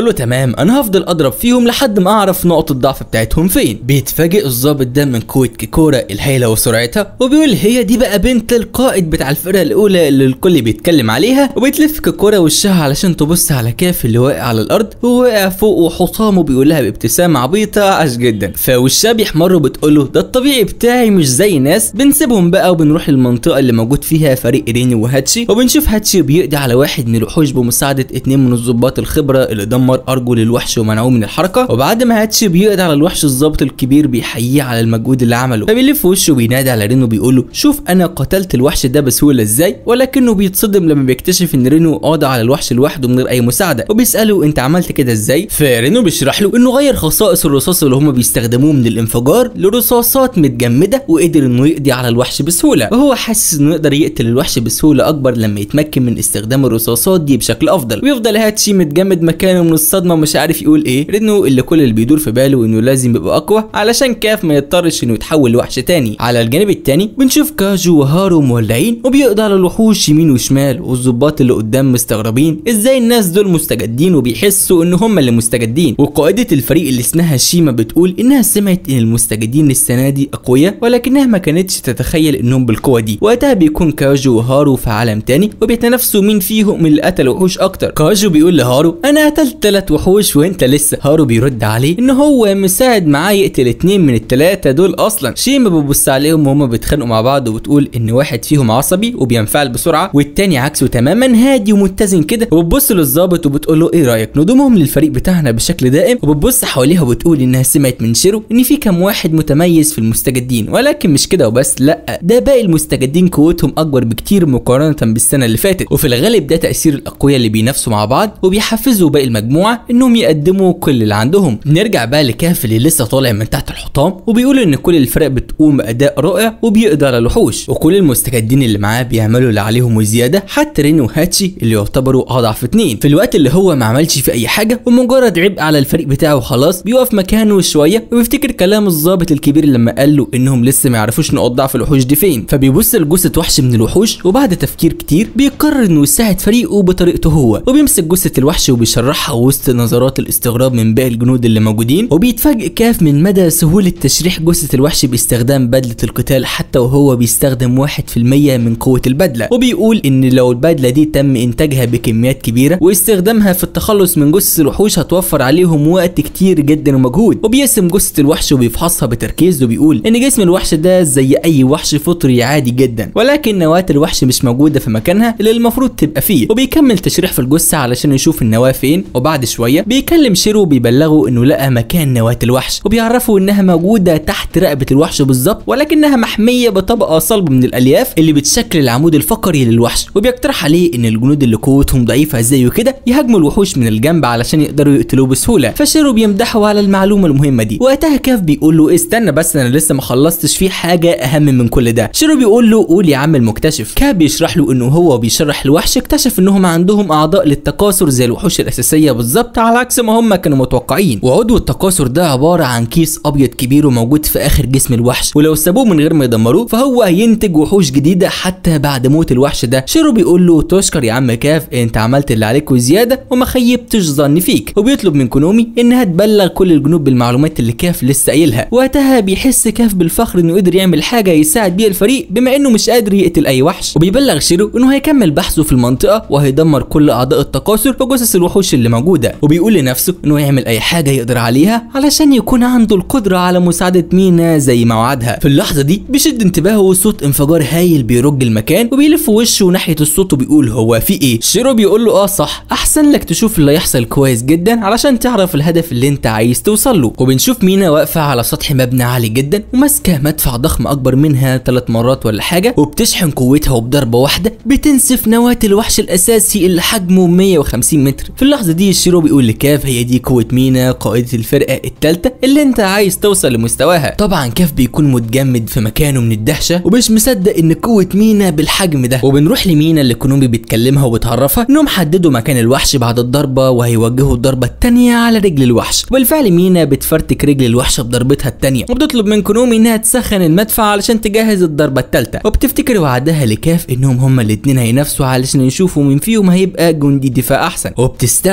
له تمام انا هفضل اضرب فيهم لحد ما اعرف نقط الضعف بتاعتهم فين بيتفاجئ الضابط ده من قوه كيكورا الهايله وسرعتها وبيقول هي دي بقى بنت القائد بتاع الفرقه الاولى اللي الكل بيتكلم عليها وبتلف كيكورا وشها علشان تبص على كاف اللي واقع على الارض وواقع فوق وحطامه بيقول لها بابتسامه عبيطه عاش جدا فوشها بيحمر وبتقول له ده الطبيعي بتاعي مش زي ناس بنسيبهم بقى وبنروح للمنطقه اللي موجود فيها فريق ريني وهاتشي وبنشوف هاتشي بيقضي على واحد من الوحوش بمساعده اتنين من الضباط الخبره اللي دمر ارجل الوحش ومنعوه من الحركه وبعد ما هاتشي بيقضي على الوحش الضابط الكبير بيحييه على المجهود اللي عمله فبيلف وشه وبينادي على رينو بيقول له شوف انا قتلت الوحش ده بسهوله ازاي ولكنه بيتصدم لما بيكتشف ان رينو قضى على الوحش لوحده من غير اي مساعده وبيساله انت عملت كده ازاي فرينو بيشرح له انه غير خصائص الرصاص اللي هم بيستخدموه من الانفجار لرصاصات متجمده وقدر انه يقضي على الوحش بسهوله وهو حاسس انه يقدر يقتل الوحش بسهوله اكبر لما يتمكن من استخدام الرصاصات دي بشكل افضل ويفضل هاتشي متجمد مكانه من الصدمه ومش عارف يقول ايه رينو اللي كل اللي بيدور في باله انه لازم يبقى اقوى علشان كاف ما يضطرش انه يتحول لوحش تاني على الجانب التاني بنشوف كاجو وهارو مولعين وبيقضي على الوحوش يمين وشمال والظباط اللي قدام مستغربين ازاي الناس دول مستجدين وبيحسوا ان هم اللي مستجدين وقائده الفريق اللي اسمها شيما بتقول انها سمعت ان المستجدين السنه دي اقوياء ولكنها ما كانتش تتخيل انهم بالقوه دي وقتها بيكون كاجو وهارو في عالم تاني وبيتنافسوا مين فيهم اللي قتل وحوش اكتر كاجو بيقول لهارو انا قتلت ثلاث وحوش وانت لسه هارو بيرد عليه ان هو مساعد معاه يقتل اتنين من الثلاثه دول اصلا شيما بتبص عليهم وهما بيتخانقوا مع بعض وبتقول ان واحد فيهم عصبي وبينفعل بسرعه والتاني عكسه تماما هادي ومتزن كده وبتبص للظابط وبتقول له ايه رايك نضمهم للفريق بتاعنا بشكل دائم وبتبص حواليها وبتقول انها سمعت من شيرو ان في كام واحد متميز في المستجدين ولكن مش كده وبس لا ده باقي المستجدين قوتهم اكبر بكتير مقارنه بالسنه اللي فاتت وفي الغالب ده تاثير الاقوياء اللي بينافسوا مع بعض وبيحفزوا باقي المجموعه انهم يقدموا كل اللي عندهم نرجع بقى لكاف اللي لسه طالع من تحت الحطام وبيقول ان كل الفرق بتقوم باداء رائع وبيقضي على الوحوش وكل المستجدين اللي معاه بيعملوا اللي عليهم وزياده حتى رين وهاتشي اللي يعتبروا اضعف اتنين في الوقت اللي هو ما عملش في اي حاجه ومجرد عبء على الفريق بتاعه خلاص بيقف مكانه شويه وبيفتكر كلام الضابط الكبير لما قال له انهم لسه ما يعرفوش نقط ضعف الوحوش دي فين فبيبص لجثه وحش من الوحوش وبعد تفكير كتير بيقرر انه يساعد فريقه بطريقته هو وبيمسك جثه الوحش وبيشرحها وسط نظرات الاستغراب من باقي الجنود اللي موجودين وبيتفاجئ كاف من مدى سهوله تشريح جثه الوحش باستخدام بدله القتال حتى وهو بيستخدم 1% من قوه البدله وبيقول ان لو البدله دي تم انتاجها بكميات كبيره واستخدامها في التخلص من جثث الوحوش هتوفر عليهم وقت كتير جدا ومجهود وبيقسم جثه الوحش وبيفحصها بتركيز وبيقول ان جسم الوحش ده زي اي وحش فطري عادي جدا ولكن نواه الوحش مش موجوده في مكانها اللي المفروض تبقى فيه وبيكمل تشريح في الجثه علشان يشوف النواه فين وبعد شويه بيكلم شيرو وبيبلغه انه لقى مكان نواه الوحش وبيعرفه انها موجوده تحت رقبه الوحش بالظبط ولكنها محميه بطبقه صلب من الالياف اللي بتشكل العمود الفقري للوحش وبيقترح عليه ان الجنود اللي قوتهم ضعيفه زيه كده يهاجموا الوحوش من الجنب علشان يقدروا يقتلوه بسهوله فشيرو بيمدحه على المعلومه المهمه دي وقتها كاف بيقول له استنى بس انا لسه ما خلصتش فيه حاجه اهم من كل ده شيرو بيقول له قول يا عم المكتشف كاف بيشرح له انه هو بيشرح الوحش اكتشف انهم عندهم اعضاء للتكاثر زي الوحوش الاساسيه بالظبط على عكس ما هم كانوا متوقعين وعضو التكاثر ده عباره عن كيس ابيض كبير وموجود في اخر جسم الوحش ولو سابوه من غير ما يدمروه فهو هينتج وحوش جديده حتى بعد موت الوحش ده شيرو بيقول له تشكر يا عم كاف انت عملت اللي عليك وزياده وما خيبتش ظني فيك وبيطلب من كونومي انها تبلغ كل الجنود بالمعلومات اللي كاف لسه قايلها وقتها بيحس كاف بالفخر انه قدر يعمل حاجه يساعد بيها الفريق بما انه مش قادر يقتل اي وحش وبيبلغ شيرو انه هيكمل بحثه في المنطقه وهيدمر كل اعضاء التكاثر وجثث الوحوش اللي موجوده وبيقول لنفسه انه يعمل اي حاجه يقدر عليها علشان يكون عنده القدره على مساعده مينا زي ما وعدها في اللحظه دي بيشد انتباهه صوت انفجار هايل بيرج المكان وبيلف وشه ناحيه الصوت وبيقول هو في ايه شيرو بيقول له اه صح احسن لك تشوف اللي هيحصل كويس جدا علشان تعرف الهدف اللي انت عايز توصل له وبنشوف مينا واقفه على سطح مبنى عالي جدا وماسكه مدفع ضخم اكبر منها ثلاث مرات ولا حاجه وبتشحن قوتها وبضربه واحده بتنسف نواه الوحش الاساسي اللي حجمه 150 متر في اللحظه دي شيرو بيقول لكاف هي دي قوه مينا قائده الفرقه الثالثه اللي انت عايز توصل لمستواها طبعا كاف بيكون متجمد في مكانه من الدهشه ومش مصدق ان قوه مينا بالحجم ده وبنروح لمينا اللي كونومي بيتكلمها وبتعرفها انهم حددوا مكان الوحش بعد الضربه وهيوجهوا الضربه الثانيه على رجل الوحش وبالفعل مينا بتفرتك رجل الوحش بضربتها الثانيه وبتطلب من كونومي انها تسخن المدفع علشان تجهز الضربه الثالثه وبتفتكر وعدها لكاف انهم هما الاثنين هينافسوا علشان يشوفوا مين فيهم هيبقى جندي دفاع احسن وبتستخدم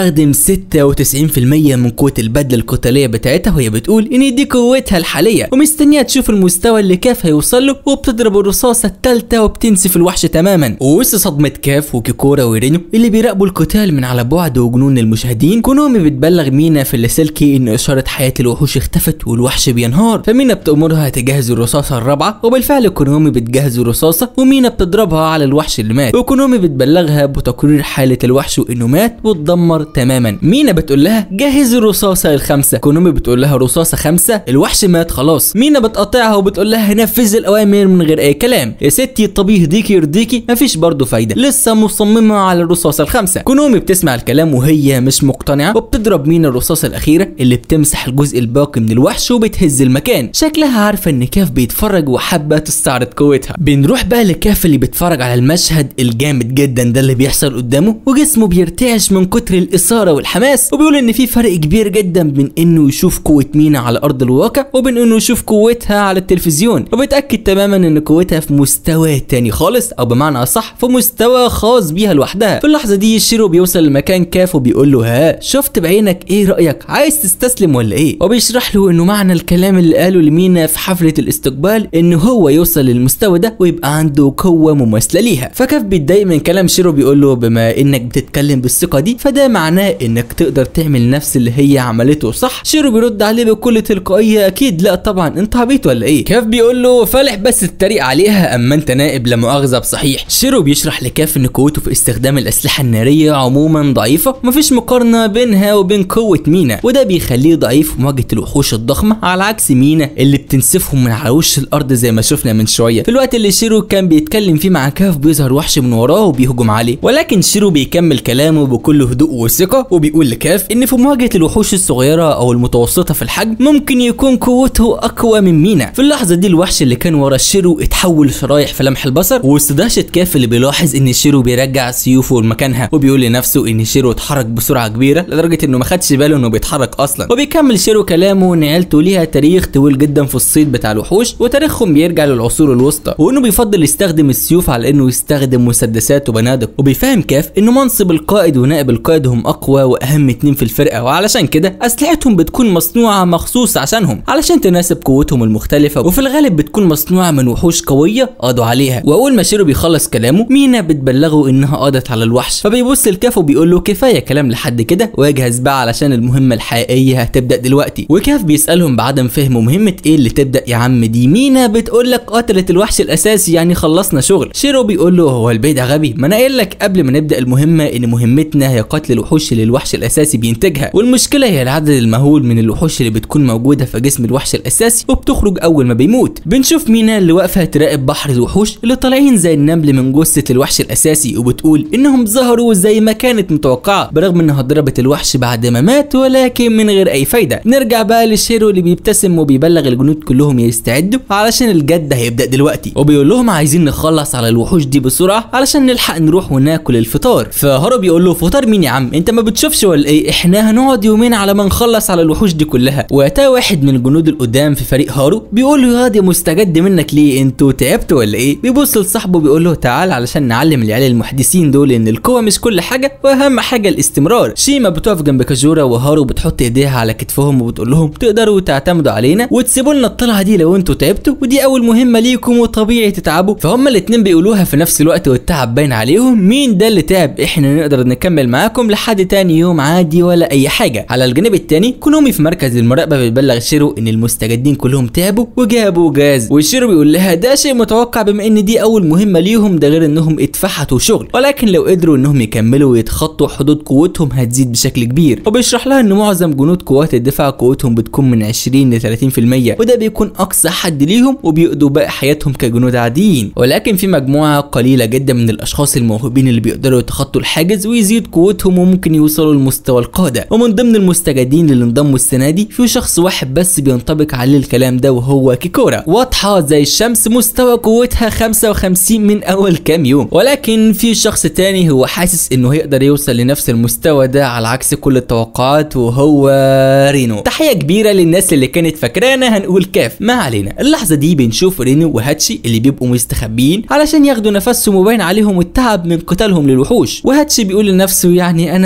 96% من قوة البدلة القتالية بتاعتها وهي بتقول ان دي قوتها الحالية ومستنية تشوف المستوى اللي كاف هيوصل له وبتضرب الرصاصة التالتة وبتنسف الوحش تماما ووسط صدمة كاف وكيكورا ورينو اللي بيراقبوا القتال من على بعد وجنون المشاهدين كونومي بتبلغ مينا في اللاسلكي ان اشارة حياة الوحوش اختفت والوحش بينهار فمينا بتأمرها تجهز الرصاصة الرابعة وبالفعل كونومي بتجهز الرصاصة ومينا بتضربها على الوحش اللي مات وكونومي بتبلغها بتقرير حالة الوحش وانه مات واتدمر تماما مينا بتقول لها جهز الرصاصة الخامسة كونومي بتقول لها رصاصة خمسة الوحش مات خلاص مينا بتقطعها وبتقول لها نفذ الاوامر من غير اي كلام يا ستي الطبيخ يهديكي يرضيكي مفيش برضه فايدة لسه مصممة على الرصاصة الخامسة كونومي بتسمع الكلام وهي مش مقتنعة وبتضرب مينا الرصاصة الأخيرة اللي بتمسح الجزء الباقي من الوحش وبتهز المكان شكلها عارفة إن كاف بيتفرج وحابة تستعرض قوتها بنروح بقى لكاف اللي بيتفرج على المشهد الجامد جدا ده اللي بيحصل قدامه وجسمه بيرتعش من كتر الإثارة والحماس وبيقول إن في فرق كبير جدا بين إنه يشوف قوة مينا على أرض الواقع وبين إنه يشوف قوتها على التلفزيون وبيتأكد تماما إن قوتها في مستوى تاني خالص أو بمعنى أصح في مستوى خاص بيها لوحدها في اللحظة دي شيرو بيوصل لمكان كاف وبيقول له ها شفت بعينك ايه رأيك عايز تستسلم ولا ايه وبيشرح له انه معنى الكلام اللي قاله لمينا في حفلة الاستقبال ان هو يوصل للمستوى ده ويبقى عنده قوة مماثلة ليها فكاف بيتضايق من كلام شيرو بيقول له بما انك بتتكلم بالثقة دي فده معناه انك تقدر تعمل نفس اللي هي عملته صح شيرو بيرد عليه بكل تلقائية اكيد لا طبعا انت عبيط ولا ايه كاف بيقول له فالح بس تتريق عليها اما انت نائب لا مؤاخذة بصحيح شيرو بيشرح لكاف ان قوته في استخدام الاسلحة النارية عموما ضعيفة ومفيش مقارنة بينها وبين قوة مينا وده بيخليه ضعيف في مواجهة الوحوش الضخمة على عكس مينا اللي بتنسفهم من على وش الارض زي ما شفنا من شوية في الوقت اللي شيرو كان بيتكلم فيه مع كاف بيظهر وحش من وراه وبيهجم عليه ولكن شيرو بيكمل كلامه بكل هدوء وثقة وبيقول لكاف ان في مواجهة الوحوش الصغيرة او المتوسطة في الحجم ممكن يكون قوته اقوى من مينا في اللحظة دي الوحش اللي كان ورا شيرو اتحول شرايح في لمح البصر وسط دهشة كاف اللي بيلاحظ ان شيرو بيرجع سيوفه لمكانها وبيقول لنفسه ان شيرو اتحرك بسرعة كبيرة لدرجة انه ما خدش باله انه بيتحرك اصلا وبيكمل شيرو كلامه ان عيلته ليها تاريخ طويل جدا في الصيد بتاع الوحوش وتاريخهم بيرجع للعصور الوسطى وانه بيفضل يستخدم السيوف على انه يستخدم مسدسات وبنادق وبيفهم كاف انه منصب القائد ونائب القائد هم اقوى واهم اتنين في الفرقة وعلشان كده اسلحتهم بتكون مصنوعة مخصوص عشانهم علشان تناسب قوتهم المختلفة وفي الغالب بتكون مصنوعة من وحوش قوية قضوا عليها واول ما شيرو بيخلص كلامه مينا بتبلغه انها قضت على الوحش فبيبص لكاف وبيقول له كفايه كلام لحد كده واجهز بقى علشان المهمه الحقيقيه هتبدا دلوقتي وكاف بيسالهم بعدم فهمه مهمه ايه اللي تبدا يا عم دي مينا بتقول لك قتلت الوحش الاساسي يعني خلصنا شغل شيرو بيقول له هو البيت ده غبي ما انا قايل لك قبل ما نبدا المهمه ان مهمتنا هي قتل الوحوش اللي الوحش الاساسي بينتجها والمشكله هي العدد المهول من الوحوش اللي بتكون موجوده في جسم الوحش الاساسي وبتخرج اول ما بيموت بنشوف مينا اللي واقفه تراقب بحر الوحوش اللي طالعين زي النمل من جثه الوحش الاساسي وبتقول انهم ظهروا زي ما كانت متوقعه برغم انها ضربت الوحش بعد ما مات ولكن من غير اي فايده نرجع بقى للشيرو اللي بيبتسم وبيبلغ الجنود كلهم يستعدوا علشان الجد هيبدا دلوقتي وبيقول لهم عايزين نخلص على الوحوش دي بسرعه علشان نلحق نروح وناكل الفطار فهارو بيقول له فطار مين يا عم انت ما بتشوفش ولا ايه احنا هنقعد يومين على ما نخلص على الوحوش دي كلها وقتها واحد من الجنود القدام في فريق هارو بيقول له يا دي مستجد منك ليه انتوا تعبتوا ولا ايه بيبص لصاحبه بيقول له تعال علشان نعلم العيال المحدثين دول ان القوه مش كل حاجه واهم حاجه الاستمرار شيما بتقف جنب كاجورا وهارو بتحط ايديها على كتفهم وبتقول لهم تقدروا تعتمدوا علينا وتسيبوا لنا الطلعه دي لو انتوا تعبتوا ودي اول مهمه ليكم وطبيعي تتعبوا فهم الاتنين بيقولوها في نفس الوقت والتعب باين عليهم مين ده اللي تعب احنا نقدر نكمل معاكم لحد تاني يوم عادي ولا اي حاجه على الجانب التاني كونومي في مركز المراقبه بتبلغ شيرو ان المستجدين كلهم تعبوا وجابوا جاز وشيرو بيقول لها ده شيء متوقع بما ان دي اول مهمه ليهم ده غير انهم اتفحتوا شغل ولكن لو قدروا انهم يكملوا ويتخطوا حدود قوتهم هتزيد بشكل كبير وبيشرح لها ان معظم جنود قوات الدفاع قوتهم بتكون من 20 ل 30% وده بيكون اقصى حد ليهم وبيقضوا باقي حياتهم كجنود عاديين ولكن في مجموعه قليله جدا من الاشخاص الموهوبين اللي بيقدروا يتخطوا الحاجز ويزيد قوتهم وممكن يوصلوا لمستوى القاده ومن ضمن المستجدين اللي انضموا السنه دي في شخص واحد بس بينطبق عليه الكلام ده وهو كيكورا واضحه زي الشمس مستوى قوتها 55 من اول كام يوم ولكن في شخص تاني هو حاسس انه هيقدر يوصل لنفس المستوى ده على عكس كل التوقعات وهو رينو تحيه كبيره للناس اللي كانت فاكرانا هنقول كاف ما علينا اللحظه دي بنشوف رينو وهاتشي اللي بيبقوا مستخبيين علشان ياخدوا نفسهم وباين عليهم التعب من قتالهم للوحوش وهاتشي بيقول لنفسه يعني انا سحلت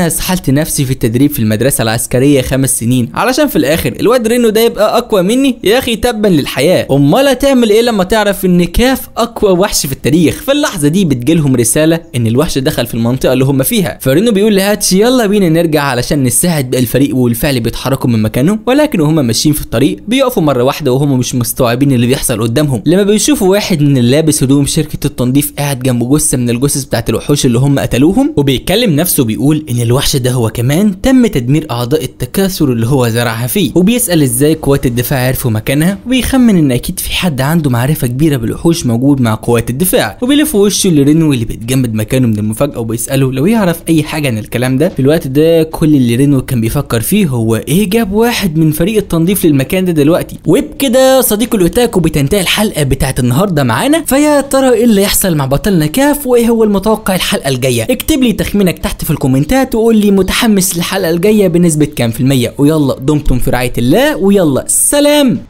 ضيعت نفسي في التدريب في المدرسه العسكريه خمس سنين علشان في الاخر الواد رينو ده يبقى اقوى مني يا اخي تبا للحياه امال هتعمل ايه لما تعرف ان كاف اقوى وحش في التاريخ في اللحظه دي بتجيلهم رساله ان الوحش دخل في المنطقه اللي هم فيها فرينو بيقول لهاتش يلا بينا نرجع علشان نساعد باقي الفريق والفعل بيتحركوا من مكانهم ولكن وهم ماشيين في الطريق بيقفوا مره واحده وهم مش مستوعبين اللي بيحصل قدامهم لما بيشوفوا واحد من اللي لابس هدوم شركه التنظيف قاعد جنب جثه من الجثث بتاعت الوحوش اللي هم قتلوهم وبيتكلم نفسه بيقول ان الوحش ده هو كمان تم تدمير اعضاء التكاثر اللي هو زرعها فيه وبيسال ازاي قوات الدفاع عرفوا مكانها وبيخمن ان اكيد في حد عنده معرفه كبيره بالوحوش موجود مع قوات الدفاع وبيلف وشه لرينو اللي بيتجمد مكانه من المفاجاه وبيساله لو يعرف اي حاجه عن الكلام ده في الوقت ده كل اللي رينو كان بيفكر فيه هو ايه جاب واحد من فريق التنظيف للمكان ده دلوقتي وبكده صديقي الاوتاكو بتنتهي الحلقه بتاعت النهارده معانا فيا ترى ايه اللي يحصل مع بطلنا كاف وايه هو المتوقع الحلقه الجايه اكتب لي تخمينك تحت في الكومنتات وقول لي متحمس للحلقه الجايه بنسبه كام في الميه ويلا دمتم في رعايه الله ويلا سلام